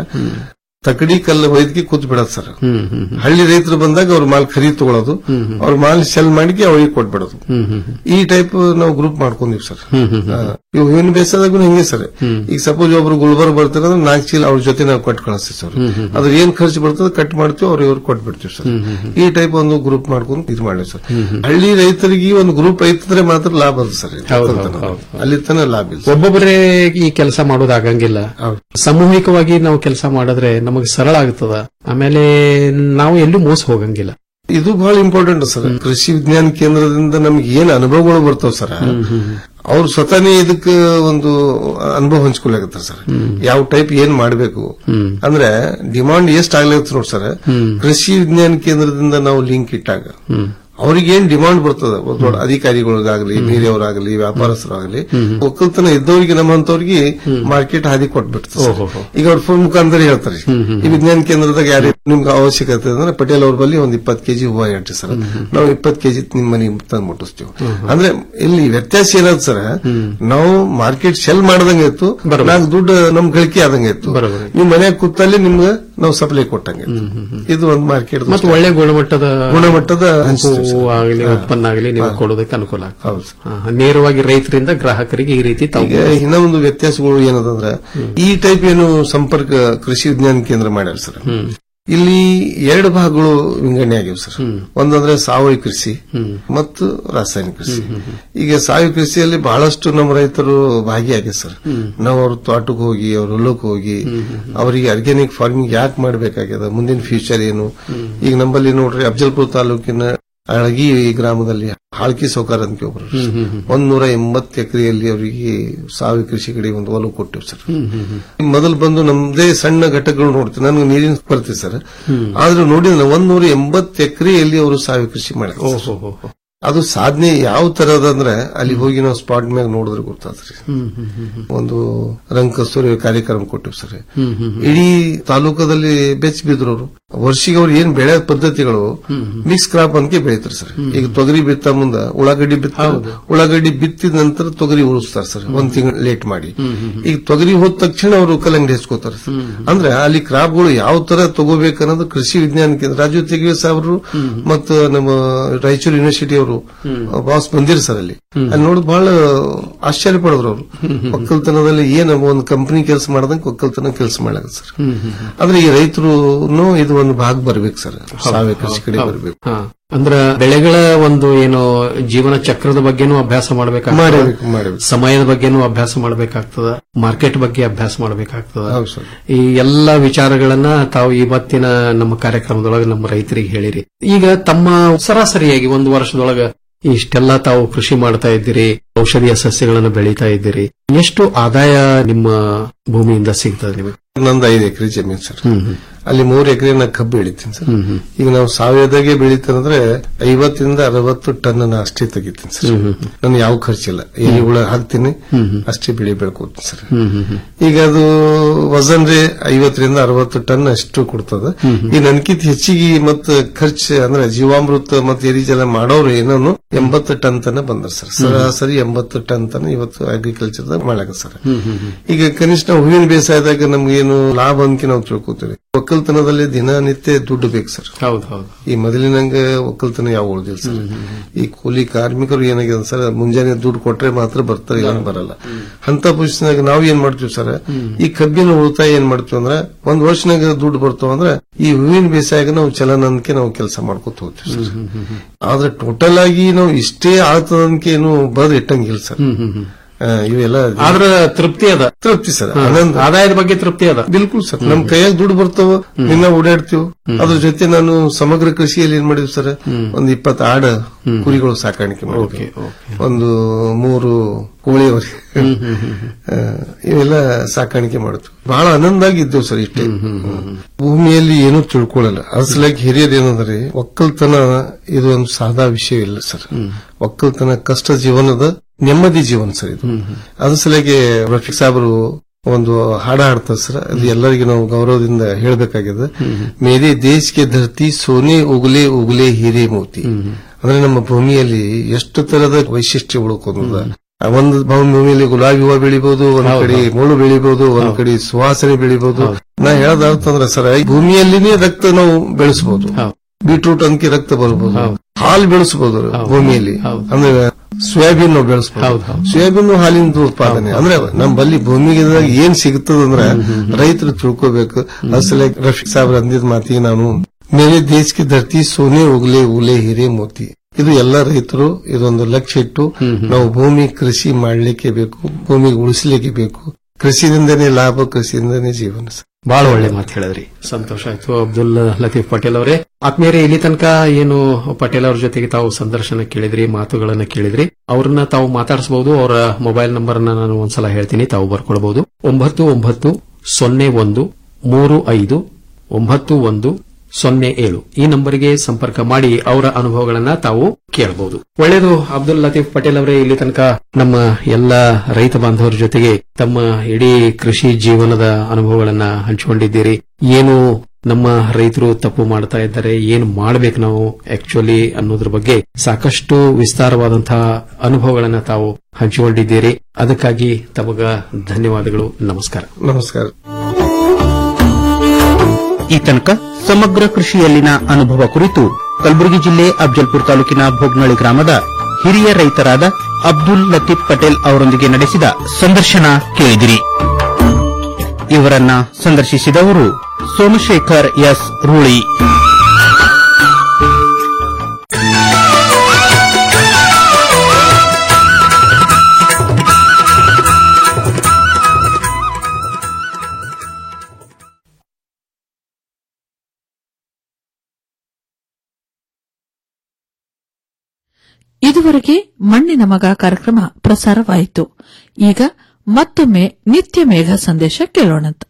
ತಕಡಿ ಕಲ್ಲು ಒಯ್ದಕ್ಕೆ ಕೂತ್ ಬಿಡೋದು ಸರ್ ಹಳ್ಳಿ ರೈತರು ಬಂದಾಗ ಅವ್ರ ಮಾಲ್ ಖರೀದಿ ತಗೊಳ್ಳೋದು ಅವ್ರ ಮಾಲ್ ಸೆಲ್ ಮಾಡಿ ಅವ್ರಿಗೆ ಕೊಟ್ಬಿಡೋದು ಈ ಟೈಪ್ ನಾವು ಗ್ರೂಪ್ ಮಾಡ್ಕೊಂಡಿವಿ ಸರ್ ಹಾ. ಇವು ಹೂವಿನ ಬೇಸಾದಾಗೂ ಹಿಂಗೆ ಸರ್ ಈಗ ಸಪೋಸ್ ಒಬ್ರು ಗುಲ್ಬರ್ಗ ಬರ್ತಾರೆ ಅಂದ್ರೆ ನಾಲ್ಕು ಚೀಲ ಅವ್ರ ಜೊತೆ ನಾವು ಕೊಟ್ಟು ಕಳಿಸ್ತೀವಿ ಸರ್ ಅದ್ರ ಏನ್ ಖರ್ಚು ಬರ್ತದೆ ಕಟ್ ಮಾಡ್ತೀವಿ ಅವ್ರ ಇವ್ರು ಕೊಟ್ಬಿಡ್ತೀವಿ ಸರ್ ಈ ಟೈಪ್ ಒಂದು ಗ್ರೂಪ್ ಮಾಡ್ಕೊಂಡು ಇದು ಮಾಡಿ ಸರ್ ಹಳ್ಳಿ ರೈತರಿಗೆ ಒಂದು ಗ್ರೂಪ್ ಐತಂದ್ರೆ ಮಾತ್ರ ಲಾಭ ಅದ ಸರ್ ಇದು. ಹೌದು, ಹೌದು, ಹೌದು. ಅಲ್ಲಿ ತನ ಲಾಭ ಇಲ್ಲ ಒಬ್ಬೊಬ್ಬರೇ ಈ ಕೆಲಸ ಮಾಡೋದಾಗಂಗಿಲ್ಲ ಸಾಮೂಹಿಕವಾಗಿ ನಾವು ಕೆಲಸ ಮಾಡಿದ್ರೆ ನಮಗೆ ಸರಳ ಆಗ್ತದ ಆಮೇಲೆ ನಾವು ಎಲ್ಲೂ ಮೋಸ ಹೋಗಂಗಿಲ್ಲ ಇದು ಬಹಳ ಇಂಪಾರ್ಟೆಂಟ್ ಸರ್ ಕೃಷಿ ವಿಜ್ಞಾನ ಕೇಂದ್ರದಿಂದ ನಮ್ಗೆ ಏನ್ ಅನುಭವಗಳು ಬರ್ತಾವ ಸರ್ ಅವ್ರು ಸ್ವತಃನೇ ಇದಕ್ಕೆ ಒಂದು ಅನುಭವ ಹಂಚ್ಕೊಳಕತ್ತಾರ ಸರ್ ಯಾವ ಟೈಪ್ ಏನ್ ಮಾಡ್ಬೇಕು ಅಂದ್ರೆ ಡಿಮಾಂಡ್ ಎಷ್ಟ್ ಆಗ್ಲತ್ತ ನೋಡಿ ಸರ್ ಕೃಷಿ ವಿಜ್ಞಾನ ಕೇಂದ್ರದಿಂದ ನಾವು ಲಿಂಕ್ ಇಟ್ಟಾಗ ಅವ್ರಿಗೆ ಏನ್ ಡಿಮಾಂಡ್ ಬರ್ತದ ದೊಡ್ಡ ಅಧಿಕಾರಿಗಳಿಗಾಗಲಿ ಬೇರೆಯವರಾಗಲಿ ವ್ಯಾಪಾರಸ್ಥರಾಗಲಿ ಒಕ್ಕಲ್ತನ ಇದ್ದವರಿಗೆ ನಮ್ಮಂತವ್ರಿಗೆ ಮಾರ್ಕೆಟ್ ಹಾದಿ ಕೊಟ್ಬಿಡ್ತದೆ ಸರ್. ಈಗ ಅವ್ರ ಫೋನ್ ಮುಖಾಂತರ ಹೇಳ್ತಾರೆ ಈ ವಿಜ್ಞಾನ ಕೇಂದ್ರದಾಗ ಯಾರೇ ನಿಮ್ಗೆ ಅವಶ್ಯಕತೆ ಅಂದ್ರೆ ಪಟೇಲ್ ಅವ್ರ ಬಳಿ ಒಂದ್ ಇಪ್ಪತ್ತು ಕೆಜಿ ಹೂವ ಹೇಳ್ರಿ ಸರ್ ನಾವು ಇಪ್ಪತ್ತು ಕೆಜಿ ನಿಮ್ ಮನೆಗೆ ತಂದು ಮುಟ್ಟಿಸ್ತೀವಿ ಅಂದ್ರೆ ಇಲ್ಲಿ ವ್ಯತ್ಯಾಸ ಏನದ ಸರ್ ನಾವು ಮಾರ್ಕೆಟ್ ಸೆಲ್ ಮಾಡ್ದಂಗೆ ಇತ್ತು ನಾಲ್ಕು ದುಡ್ಡು ನಮ್ ಗಳಿಕೆ ಆದಂಗೆ ಇತ್ತು ನೀವು ಮನೆಯಾಗ ಕೂತಲ್ಲಿ ನಿಮ್ಗೆ ನಾವು ಸಪ್ಲೈ ಕೊಟ್ಟಂಗೆ ಇತ್ತು. ಇದು ಒಂದು ಮಾರ್ಕೆಟ್ ಮತ್ತು ಒಳ್ಳೆ ಗುಣಮಟ್ಟದ ಗುಣಮಟ್ಟದ ಹೂವು ಆಗಲಿ ಉತ್ಪನ್ನ ಆಗಲಿ ನೀವು ಕೊಡೋದಕ್ಕೆ ಅನುಕೂಲ ಆಗ್ತದೆ ಹಾ, ನೇರವಾಗಿ ರೈತರಿಂದ ಗ್ರಾಹಕರಿಗೆ ಈ ರೀತಿ ತಾವು ಈಗ ಇನ್ನ ಒಂದು ವ್ಯತ್ಯಾಸಗಳು ಏನದಂದ್ರ ಈ ಟೈಪ್ ಏನು ಸಂಪರ್ಕ ಕೃಷಿ ವಿಜ್ಞಾನ ಕೇಂದ್ರ ಮಾಡ್ಯಾರ ಸರ್ ಇಲ್ಲಿ ಎರಡು ಭಾಗಗಳು ವಿಂಗಡಣೆ ಆಗಿವೆ ಸರ್ ಒಂದಂದ್ರೆ ಸಾವಯವ ಕೃಷಿ ಮತ್ತು ರಾಸಾಯನಿಕ ಕೃಷಿ ಈಗ ಸಾವಯವ ಕೃಷಿಯಲ್ಲಿ ಬಹಳಷ್ಟು ನಮ್ಮ ರೈತರು ಭಾಗಿಯಾಗಿದೆ ಸರ್ ನಾವು ಅವ್ರ ತೋಟಕ್ಕೆ ಹೋಗಿ ಅವ್ರ ಹೊಲಕ್ಕೆ ಹೋಗಿ ಅವರಿಗೆ ಆರ್ಗ್ಯಾನಿಕ್ ಫಾರ್ಮಿಂಗ್ ಯಾಕೆ ಮಾಡಬೇಕಾಗ್ಯದ ಮುಂದಿನ ಫ್ಯೂಚರ್ ಏನು ಈಗ ನಮ್ಮಲ್ಲಿ ನೋಡ್ರಿ ಅಫಜಲ್ಪುರ ತಾಲೂಕಿನ ಅಳಗಿ ಗ್ರಾಮದಲ್ಲಿ ಹಾಳ್ಕಿ ಸೌಕಾರ ಅಂತ ಒಬ್ರು ಒಂದ್ ನೂರ ಎಂಬತ್ತು ಎಕರೆಯಲ್ಲಿ ಅವರಿಗೆ ಸಾವಯವ ಕೃಷಿ ಕಡೆ ಒಂದು ಒಲವು ಕೊಟ್ಟಿವಿ ಸರ್ ಮೊದಲು ಬಂದು ನಮ್ದೇ ಸಣ್ಣ ಘಟಕಗಳು ನೋಡ್ತೀವಿ ನನಗೆ ನೀರಿನ ಬರ್ತೀವಿ ಸರ್ ಆದ್ರೂ ನೋಡಿದ್ರೆ ಒಂದ್ ನೂರ ಎಂಬತ್ತು ಎಕರೆಯಲ್ಲಿ ಅವರು ಸಾವಯವ ಕೃಷಿ ಮಾಡ್ತಾರೆ ಅದು ಸಾಧನೆ ಯಾವ ತರದ ಅಂದ್ರೆ ಅಲ್ಲಿ ಹೋಗಿ ನಾವು ಸ್ಪಾಟ್ ಮ್ಯಾಗ ನೋಡಿದ್ರೆ ಗೊತ್ತಾದ್ರಿ ಒಂದು ರಂಗ ಕಸ್ತೂರಿ ಕಾರ್ಯಕ್ರಮ ಕೊಟ್ಟಿವಿ ಸರ್ ಇಡೀ ತಾಲೂಕದಲ್ಲಿ ಬೆಚ್ಚ ಬಿದ್ರು ಅವರು ವರ್ಷಿಗೆ ಅವ್ರು ಏನ್ ಬೆಳೆ ಪದ್ಧತಿಗಳು ಮಿಕ್ಸ್ ಕ್ರಾಪ್ ಅಂತ ಬೆಳಿತಾರೆ ಸರ್ ಈಗ ತೊಗರಿ ಬಿತ್ತ ಮುಂದ ಉಳ್ಳಾಗಡ್ಡಿ ಬಿತ್ತ ಉಳ್ಳಾಗಡ್ಡಿ ಬಿತ್ತಿದ ನಂತರ ತೊಗರಿ ಉಳಿಸ್ತಾರೆ ಸರ್ ಒಂದ್ ತಿಂಗಳು ಲೇಟ್ ಮಾಡಿ ಈಗ ತೊಗರಿ ಹೋದ ತಕ್ಷಣ ಅವರು ಕಲ್ಲಂಗಡಿ ಹಚ್ಕೋತಾರೆ ಸರ್ ಅಂದ್ರೆ ಅಲ್ಲಿ ಕ್ರಾಪ್ಗಳು ಯಾವ ತರ ತಗೋಬೇಕನ್ನೋದು ಕೃಷಿ ವಿಜ್ಞಾನ ಕೇಂದ್ರ ರಾಜೀವ್ ತೆಗಿವೆ ಸಾಹೇಬರು ಮತ್ತು ನಮ್ಮ ರಾಯಚೂರು ಯೂನಿವರ್ಸಿಟಿ ಅವರು ಬಾಸ್ ಬಂದಿರ್ ಸರ್ ಅಲ್ಲಿ ಅಲ್ಲಿ ನೋಡಿ ಬಹಳ ಆಶ್ಚರ್ಯ ಪಡಿದ್ರು ಅವರು ಒಕ್ಕಲ್ತನದಲ್ಲಿ ಏನ್ ಒಂದು ಕಂಪನಿ ಕೆಲಸ ಮಾಡ್ದಂಗೆ ಒಕ್ಕಲ್ತನ ಕೆಲಸ ಮಾಡ್ಲಾಗ ಸರ್ ಆದ್ರೆ ಈ ರೈತರು ಇದು ಒಂದು ಭಾಗ ಬರ್ಬೇಕು ಸರ್ ಸಾವಯವ ಕೃಷಿ ಕಡೆ ಬರ್ಬೇಕು ಹಾ. ಅಂದ್ರ ಬೆಳೆಗಳ ಒಂದು ಏನು ಜೀವನ ಚಕ್ರದ ಬಗ್ಗೆನೂ ಅಭ್ಯಾಸ ಮಾಡಬೇಕಾಗ್ತದ ಮಾಡಬೇಕು ಮಾಡಬೇಕು ಸಮಯದ ಬಗ್ಗೆನೂ ಅಭ್ಯಾಸ ಮಾಡಬೇಕಾಗ್ತದ ಮಾರ್ಕೆಟ್ ಬಗ್ಗೆ ಅಭ್ಯಾಸ ಮಾಡಬೇಕಾಗ್ತದ ಹೌದು ಸರ್ ಈ ಎಲ್ಲಾ ವಿಚಾರಗಳನ್ನ ತಾವು ಇವತ್ತಿನ ನಮ್ಮ ಕಾರ್ಯಕ್ರಮದೊಳಗೆ ನಮ್ಮ ರೈತರಿಗೆ ಹೇಳಿರಿ ಈಗ ತಮ್ಮ ಸರಾಸರಿಯಾಗಿ ಒಂದು ವರ್ಷದೊಳಗ ಇಷ್ಟೆಲ್ಲ ತಾವು ಕೃಷಿ ಮಾಡ್ತಾ ಇದ್ದೀರಿ ಔಷಧೀಯ ಸಸ್ಯಗಳನ್ನು ಬೆಳೀತಾ ಇದ್ದೀರಿ ಎಷ್ಟು ಆದಾಯ ನಿಮ್ಮ ಭೂಮಿಯಿಂದ ಸಿಗ್ತದೆ ನಿಮಗೆ ನಂದು ಐದು ಎಕರೆ ಜಮೀನ್ ಸರ್ ಅಲ್ಲಿ ಮೂರು ಎಕರೆ ನಾ ಕಬ್ಬು ಬೆಳಿತೀನಿ ಸರ್ ಈಗ ನಾವು ಸಾವಯವದಾಗೆ ಬೆಳಿತೇನಂದ್ರೆ ಐವತ್ತರಿಂದ ಅರವತ್ತು ಟನ್ ನಾ ಅಷ್ಟೇ ತೆಗಿತೀನಿ ಸರ್ ನನ್ ಯಾವ ಖರ್ಚಿಲ್ಲ ಎಲಿಹುಳ ಹಾಕ್ತೀನಿ ಅಷ್ಟೇ ಬೆಳೆ ಬೆಳ್ಕೋತೀನಿ ಸರ್ ಈಗ ಅದು ವಜನ್ ರೇ ಐವತ್ತರಿಂದ ಅರವತ್ತು ಟನ್ ಅಷ್ಟು ಕೊಡ್ತದ ಈ ನನ್ಕಿಂತ ಹೆಚ್ಚಿಗೆ ಮತ್ತ ಖರ್ಚು ಅಂದ್ರೆ ಜೀವಾಮೃತ ಮತ್ತೆ ಎರಿಜಲ ಮಾಡೋರು ಏನೋ ಎಂಬತ್ತು ಟನ್ ತನ ಬಂದ್ರ ಸರ್ ಸರಾಸರಿ ಎಂಬತ್ತು ಟನ್ ತನ ಇವತ್ತು ಅಗ್ರಿಕಲ್ಚರ್ ಮಾಡಾಕ ಸರ್ ಈಗ ಕನಿಷ್ಠ ನಾವು ಹೂವಿನ ಬೇಸಾಯದಾಗ ನಮ್ಗೆ ಏನು ಲಾಭ ಅಂಕಿ ನಾವು ತಿಳ್ಕೊತೀವಿ ಒಕ್ಕಲ್ತನದಲ್ಲಿ ದಿನನಿತ್ಯ ದುಡ್ಡು ಬೇಕು ಸರ್ ಹೌದು ಹೌದು ಈ ಮೊದಲಿನಂಗ ಒಕ್ಕಲ್ತನ ಯಾವ ಉಳಿದಿಲ್ಲ ಸರ್ ಈ ಕೂಲಿ ಕಾರ್ಮಿಕರು ಏನಾಗಿದೆ ಸರ್ ಮುಂಜಾನೆ ದುಡ್ಡು ಕೊಟ್ರೆ ಮಾತ್ರ ಬರ್ತಾರೆ ಇಲ್ಲ ಬರಲ್ಲ ಅಂತ ಪೊಸಿಷನ್ಯಾಗ ನಾವು ಏನ್ ಮಾಡ್ತೀವಿ ಸರ್ ಈ ಕಬ್ಬಿನ ಉಳಿತಾಯ ಏನ್ ಮಾಡ್ತೀವಿ ಅಂದ್ರೆ ಒಂದ್ ವರ್ಷನಾಗ ದುಡ್ಡು ಬರ್ತಾವ ಅಂದ್ರೆ ಈ ಹೂವಿನ ಬೇಸಾಯಾಗ ನಾವು ಚಲನಂದಕ್ಕೆ ನಾವು ಕೆಲಸ ಮಾಡ್ಕೊತ ಹೋಗ್ತೀವಿ ಸರ್ ಆದ್ರೆ ಟೋಟಲ್ ಆಗಿ ನಾವು ಇಷ್ಟೇ ಆಗ್ತದಂಕೆ ಏನು ಬದ್ ಇಟ್ಟಂಗಿಲ್ಲ ಸರ್ ಆ, ಇವೆಲ್ಲ ಆದ್ರ ತೃಪ್ತಿ ಅದ ತೃಪ್ತಿ ಸರ್ ಹಾ. ಆನಂದ ಆದಾಯದ ಬಗ್ಗೆ ತೃಪ್ತಿ ಅದ ಬಿಲ್ಕುಲ್ ಸರ್ ನಮ್ ಕೈಯಾಗ ದುಡ್ಡು ಬರ್ತಾವ ನಿನ್ನ ಓಡಾಡ್ತೀವಿ ಅದ್ರ ಜೊತೆ ನಾನು ಸಮಗ್ರ ಕೃಷಿಯಲ್ಲಿ ಏನ್ ಮಾಡಿದ್ವಿ ಸರ್ ಒಂದ್ ಇಪ್ಪತ್ತು ಆಡ ಕುರಿಗಳು ಸಾಕಾಣಿಕೆ ಮಾಡಿದ್ವಿ ಒಂದು ಮೂರು ಕೋಳಿಯವರಿ ಆ, ಇವೆಲ್ಲ ಸಾಕಾಣಿಕೆ ಮಾಡಿದ್ವಿ ಬಹಳ ಆನಂದಾಗಿ ಇದ್ದೇವೆ ಸರ್ ಇಷ್ಟೇ ಭೂಮಿಯಲ್ಲಿ ಏನೂ ತಿಳ್ಕೊಳ್ಳಲ್ಲ ಅಸಲಾಗಿ ಹಿರಿಯರು ಏನಂದ್ರೆ ಒಕ್ಕಲ್ತನ ಇದು ಒಂದು ಸಾದಾ ವಿಷಯ ಇಲ್ಲ ಸರ್ ಒಕ್ಕಲ್ತನ ಕಷ್ಟ ಜೀವನದ ನೆಮ್ಮದಿ ಜೀವನ ಸರ್ ಇದು ಅದ್ರ ಸಲುವಾಗಿ ರಫೀಕ್ ಸಾಹೇಬರು ಒಂದು ಹಾಡ ಹಾಡ್ತಾರೆ ಸರ್ ಅದು ಎಲ್ಲರಿಗೂ ನಾವು ಗೌರವದಿಂದ ಹೇಳಬೇಕಾಗಿದೆ ಮೇರೆ ದೇಶಕ್ಕೆ ಧರ್ತಿ ಸೋನೆ ಉಗುಲೆ ಉಗುಲೆ ಹೀರೆ ಮೋತಿ ಅಂದ್ರೆ ನಮ್ಮ ಭೂಮಿಯಲ್ಲಿ ಎಷ್ಟು ತರದ ವೈಶಿಷ್ಟ್ಯ ಉಳ್ಕೊಂಡ ಒಂದು ಭೂಮಿಯಲ್ಲಿ ಗುಲಾಬಿ ಹೂವ ಬೆಳಿಬಹುದು ಒಂದ್ ಕಡೆ ಮುಳ್ಳು ಬೆಳಿಬಹುದು ಒಂದ್ ಕಡೆ ಸುವಾಸನೆ ಬೆಳಿಬಹುದು ನಾ ಹೇಳದ ಅಂತಂದ್ರೆ ಸರ್ ಈ ಭೂಮಿಯಲ್ಲಿನೇ ರಕ್ತ ನಾವು ಬೆಳೆಸಬಹುದು ಬೀಟ್ರೂಟ್ ಅಂಕಿ ರಕ್ತ ಬರಬಹುದು ಹಾಲು ಬೆಳೆಸಬಹುದು ಭೂಮಿಯಲ್ಲಿ ಅಂದ್ರೆ ಸೋಯಾಬೀನ್ ನಾವು ಬೆಳೆಸಬಹುದು ಸೋಯಾಬೀನ್ ಹಾಲಿನ ಉತ್ಪಾದನೆ ಅಂದ್ರೆ ನಮ್ಮ ಬಲ್ಲಿ ಭೂಮಿಗೆ ಏನ್ ಸಿಗುತ್ತದಂದ್ರೆ ರೈತರು ತಿಳ್ಕೋಬೇಕು ಅಸಲ ರಫೀಕ್ ಸಾಹೇಬ್ರ ಅಂದಿದ್ ಮಾತಿಗೆ ನಾನು ಮೇರೆ ದೇಶಕ್ಕೆ ಧರ್ತಿ ಸೋನೆ ಉಗ್ಲೆ ಉಗ್ಲೆ ಹಿರೇ ಮೋತಿ ಇದು ಎಲ್ಲ ರೈತರು ಇದೊಂದು ಲಕ್ಷ್ಯ ಇಟ್ಟು ನಾವು ಭೂಮಿ ಕೃಷಿ ಮಾಡ್ಲಿಕ್ಕೆ ಬೇಕು ಭೂಮಿಗೆ ಉಳಿಸ್ಲಿಕ್ಕೆ ಬೇಕು ಕೃಷಿಯಿಂದನೇ ಲಾಭ ಕೃಷಿಯಿಂದನೇ ಜೀವನ ಸರ್. ಬಹಳ ಒಳ್ಳೆ ಮಾತು ಹೇಳಿದ್ರಿ ಸಂತೋಷ ಆಯ್ತು ಅಬ್ದುಲ್ ಲತೀಫ್ ಪಟೇಲ್ ಅವರೇ ಆತ್ಮೀಯರೇ ಇಲ್ಲಿ ತನಕ ಏನು ಪಟೇಲ್ ಅವ್ರ ಜೊತೆಗೆ ತಾವು ಸಂದರ್ಶನ ಕೇಳಿದ್ರಿ ಮಾತುಗಳನ್ನ ಕೇಳಿದ್ರಿ ಅವ್ರನ್ನ ತಾವು ಮಾತಾಡಿಸಬಹುದು ಅವರ ಮೊಬೈಲ್ ನಂಬರ್ ಅನ್ನ ನಾನು ಒಂದ್ಸಲ ಹೇಳ್ತೀನಿ ತಾವು ಬರ್ಕೊಳ್ಬಹುದು ಒಂಬತ್ತು ಒಂಬತ್ತು ಸೊನ್ನೆ ಒಂದು ಮೂರು ಐದು ಒಂಬತ್ತು ಒಂದು ಸೊನ್ನೆ ಏಳು ಈ ನಂಬರ್ಗೆ ಸಂಪರ್ಕ ಮಾಡಿ ಅವರ ಅನುಭವಗಳನ್ನ ತಾವು ಕೇಳಬಹುದು ಒಳ್ಳೆಯದು ಅಬ್ದುಲ್ ಲತೀಫ್ ಪಟೇಲ್ ಅವರೇ ಇಲ್ಲಿ ತನಕ ನಮ್ಮ ಎಲ್ಲ ರೈತ ಬಾಂಧವರ ಜೊತೆಗೆ ತಮ್ಮ ಇಡೀ ಕೃಷಿ ಜೀವನದ ಅನುಭವಗಳನ್ನ ಹಂಚಿಕೊಂಡಿದ್ದೀರಿ ಏನು ನಮ್ಮ ರೈತರು ತಪ್ಪು ಮಾಡ್ತಾ ಇದ್ದಾರೆ ಏನು ಮಾಡಬೇಕು ನಾವು ಆಕ್ಚುಲಿ ಅನ್ನೋದ್ರ ಬಗ್ಗೆ ಸಾಕಷ್ಟು ವಿಸ್ತಾರವಾದಂತಹ ಅನುಭವಗಳನ್ನ ತಾವು ಹಂಚಿಕೊಂಡಿದ್ದೀರಿ ಅದಕ್ಕಾಗಿ ತಮಗ ಧನ್ಯವಾದಗಳು ನಮಸ್ಕಾರ ನಮಸ್ಕಾರ ಈ ತನಕ ಸಮಗ್ರ ಕೃಷಿಯಲ್ಲಿನ ಅನುಭವ ಕುರಿತು ಕಲಬುರಗಿ ಜಿಲ್ಲೆ ಅಫ್ಜಲ್ಪುರ ತಾಲೂಕಿನ ಭೋಗ್ನಳ್ಳಿ ಗ್ರಾಮದ ಹಿರಿಯ ರೈತರಾದ ಅಬ್ದುಲ್ ಲತೀಫ್ ಪಟೇಲ್ ಅವರೊಂದಿಗೆ ನಡೆಸಿದ ಸಂದರ್ಶನ ಕೇಳಿದಿರಿ ಇವರನ್ನ ಸಂದರ್ಶಿಸಿದವರು ಸೋಮಶೇಖರ್ ಎಸ್ ರೂಳಿ ಇದುವರೆಗೆ ಮಣ್ಣಿನ ಮಗ ಕಾರ್ಯಕ್ರಮ ಪ್ರಸಾರವಾಯಿತು ಈಗ ಮತ್ತೊಮ್ಮೆ ನಿತ್ಯ ಮೇಘ ಸಂದೇಶ ಕೇಳೋಣಂತ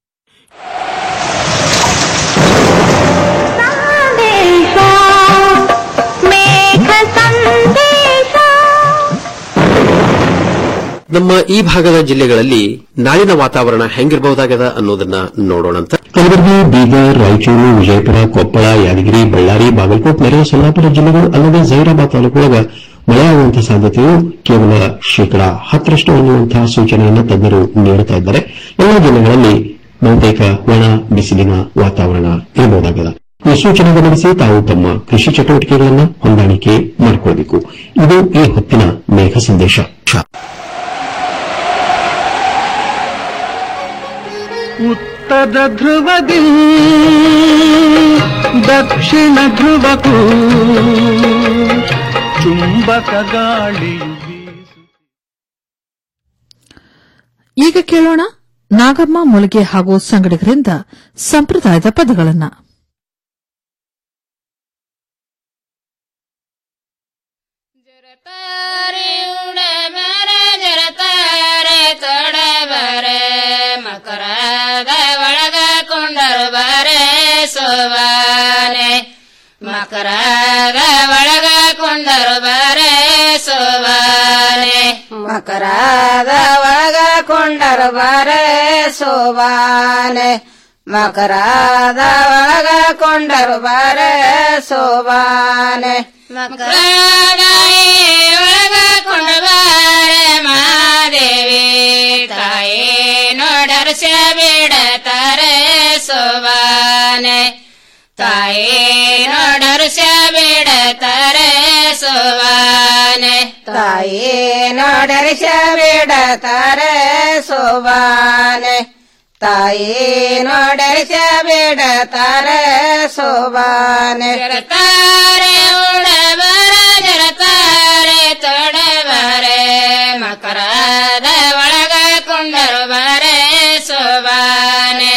ನಮ್ಮ ಈ ಭಾಗದ ಜಿಲ್ಲೆಗಳಲ್ಲಿ ನಾಳಿನ ವಾತಾವರಣ ಹೆಂಗಿರಬಹುದಾಗದ ಅನ್ನೋದನ್ನ ನೋಡೋಣಂತ ಕಲಬುರಗಿ ಬೀದರ್ ರಾಯಚೂರು ವಿಜಯಪುರ ಕೊಪ್ಪಳ ಯಾದಗಿರಿ ಬಳ್ಳಾರಿ ಬಾಗಲಕೋಟ್ ನೆರೆ ಸೊಲ್ಲಾಪುರ ಜಿಲ್ಲೆಗಳು ಅಲ್ಲದೆ ಜೈರಾಬಾದ್ ತಾಲೂಕೊಳಗ ಮಳೆಯಾಗುವಂತಹ ಸಾಧ್ಯತೆಯು ಕೇವಲ ಶೇಕಡಾ ಹತ್ತರಷ್ಟು ಅನ್ನುವಂತಹ ಸೂಚನೆಯನ್ನು ತಜ್ಞರು ನೀಡುತ್ತಾ ಇದ್ದಾರೆ ಎಲ್ಲ ಜಿಲ್ಲೆಗಳಲ್ಲಿ ಬಹುತೇಕ ಒಣ ಬಿಸಿಲಿನ ವಾತಾವರಣ ಇರಬಹುದಾಗಿದೆ ಈ ಸೂಚನೆ ಗಮನಿಸಿ ತಾವು ತಮ್ಮ ಕೃಷಿ ಚಟುವಟಿಕೆಗಳನ್ನು ಹೊಂದಾಣಿಕೆ ಮಾಡಿಕೊಳ್ಳಬೇಕು ಇದು ಈ ಹೊತ್ತಿನ ಮೇಘ ಸಂದೇಶ ಉತ್ತರ ಧ್ರುವದಿ ದಕ್ಷಿಣ ಧ್ರುವಕ್ಕೂ ಚುಂಬಕ ಗಾಳಿಯು ಈಗ ಕೇಳೋಣ ನಾಗಮ್ಮ ಮುಳುಗೆ ಹಾಗೂ ಸಂಗಡಿಗರಿಂದ ಸಂಪ್ರದಾಯದ ಪದಗಳನ್ನ ತೊಡಬರೆ ಮಕರದ ಒಳಗ ಕೊಂಡರು ಬರೆ ಸೋವಾನೆ ಮಕರದ ಒಳಗ ಕೊಂಡರು ಬರೆ ಸೋವಾನೆ ಮಕರದ ಒಳಗ ಕೊಂಡರು ಬರೆ ಸೋವಾನೆ ಮಕರದ ಒಳಗ ಕೊಂಡರು ಬರೆ ಸೋವಾನೆ ಮಕರದ ಒಳಗ ಕೊಂಡ ಬಾರೆ ಮಾದೇವಿ ತಾಯಿ ನೋಡರ್ಸ ಬಿಡತಾರೆ ಸೋವಾನೆ ತಾಯಿ ನೋಡರ್ಸ ಬಿಡತಾರೆ ಸೋವಾನೆ ತಾಯಿ ನೋಡರ್ಸ ಬಿಡತಾರೆ ಸೋವಾನೆ ತಾಯಿ ನೋಡರ್ಸ ಬಿಡತಾರೆ ಸೋವಾನೆ ಜರತಾರೆ ಉಡಬರ ಜರತಾರೆ ತೊಡಬರೆ ಮಕರದ ಒಳಗ ಕೊಂಡರು ಬರೆ ಸೋಬಾನೆ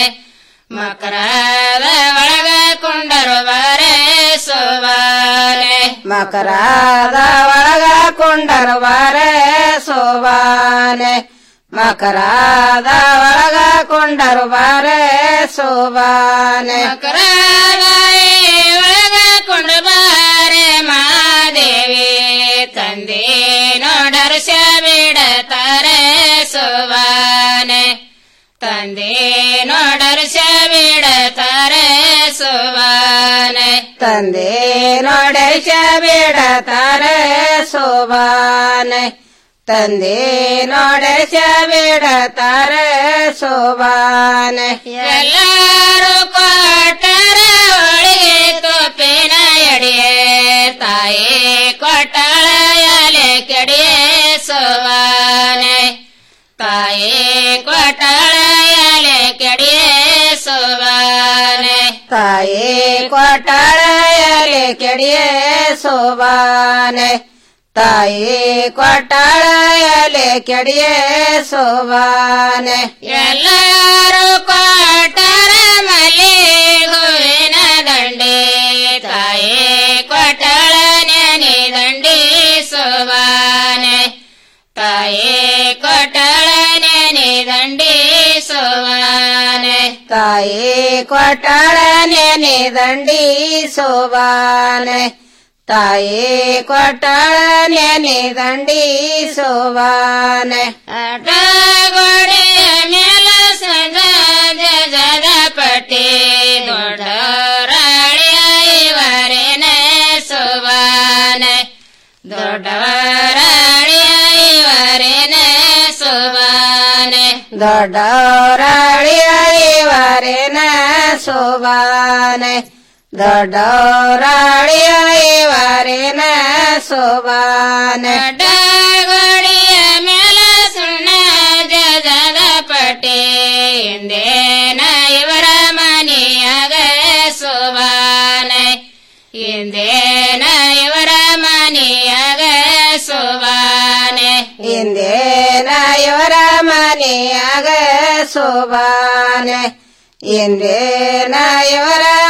ಮಕರದ ಒಳಗ ಕೊಂಡರು ಬರೆ ಸೋಬಾನೆ ಮಕರದ ಒಳಗ ಕೊಂಡರು ಬರೆ ಸೋಬಾನೆ ಮಕರದ ಒಳಗ ಕೊಂಡರು ಬಾರೆ ಸೋಬಾನೆ ಮಕರದ ಒಳಗ ಕೊಂಡ ಬಾರೆ ಮಾದೇವಿ ತಂದೆ ನೋಡರ್ಸ ಬಿಡತಾರೆ ಸೋಬಾನೆ ತಂದೆ ನೋಡರ್ಸ ಬಿಡತಾರೆ ಸೋಬಾನೆ ತಂದೆ ನೋಡರ್ಸ ಬಿಡತಾರೆ ಸೋಬಾನೆ ತಂದೆ ನೋಡರ್ಸ ಬಿಡತಾರೆ ಸೋಬಾನೆ ಎಲ್ಲರೂ ಕೊಟ್ಟರೆ ಒಳಗೆ ತೋಪಿನ ಎಡೆಯೇ ತಾಯಿ ಕೊಟ್ಟಳ ಎಲೆ ಕೆಡಿಯೇ ಸೋಬಾನೆ ತಾಯಿ ಕೊಟ್ಟಳ ಎಲೆ ಕೆಡಿಯೇ ಸೋಬಾನೆ ತಾಯಿ ಕೊಟ್ಟಳ ಎಲೆ ಕೆಡಿಯೇ ಸೋಬಾನೆ ತಾಯಿ ಕೊಟ್ಟಾಳ ಎಲೆ ಕೆಡಿಯೇ ಸೋಬಾನೆ ಎಲ್ಲರೂ ಕೊಟ್ಟರ ಮಲ್ಲಿ ಹೂವಿನ ದಂಡೆ ತಾಯಿ ಕೊಟ್ಟಳ ನೆನೆ ದಂಡಿ ಸೋಬಾನೆ ತಾಯಿ ಕೊಟ್ಟಳ ನೆನೆ ದಂಡಿ ಸೋಬಾನೆ ತಾಯಿ ಕೊಟ್ಟಳ ನೆನೆ ದಂಡಿ ಸೋಬಾನೆ ತಾಯಿ ಕೊಟ್ಟಳ ನೆನೆ ದಂಡಿ ಸೋಬಾನೆ ಅಟಗೋಡೆಯ ಮೇಲ ಸಂಜ ಜದ ಪಟ್ಟಿ ದೊಡ್ಡವರಾಳಿಯ ಇವರೇನ ಸೋಬಾನೆ ದೊಡ್ಡವರಾಳಿಯ ಇವರೇನ ಸೋಬಾನೆ ದೊಡ್ಡವರಾಳಿಯ ಇವರೇನ ಸೋಬಾನೆ ದೊಡ್ಡವರಾಳಿಯ ಇವರೇನ ಸೋಬಾನೆ ಗೋಡಿಯ ಮೇಲ ಸುಣ್ಣ ಜಗದ ಪಟ್ಟಿ ಹಿಂದೇನ ಇವರ ಮನೆಯಾಗ ಸೋಬಾನೆ ಹಿಂದೇನ ಇವರ ಮನೆಯಾಗ ಸೋಬಾನೆ ಹಿಂದೇನ ಇವರ ಮನೆಯಾಗ ಸೋಬಾನೆ ಹಿಂದೇನ ಇವರ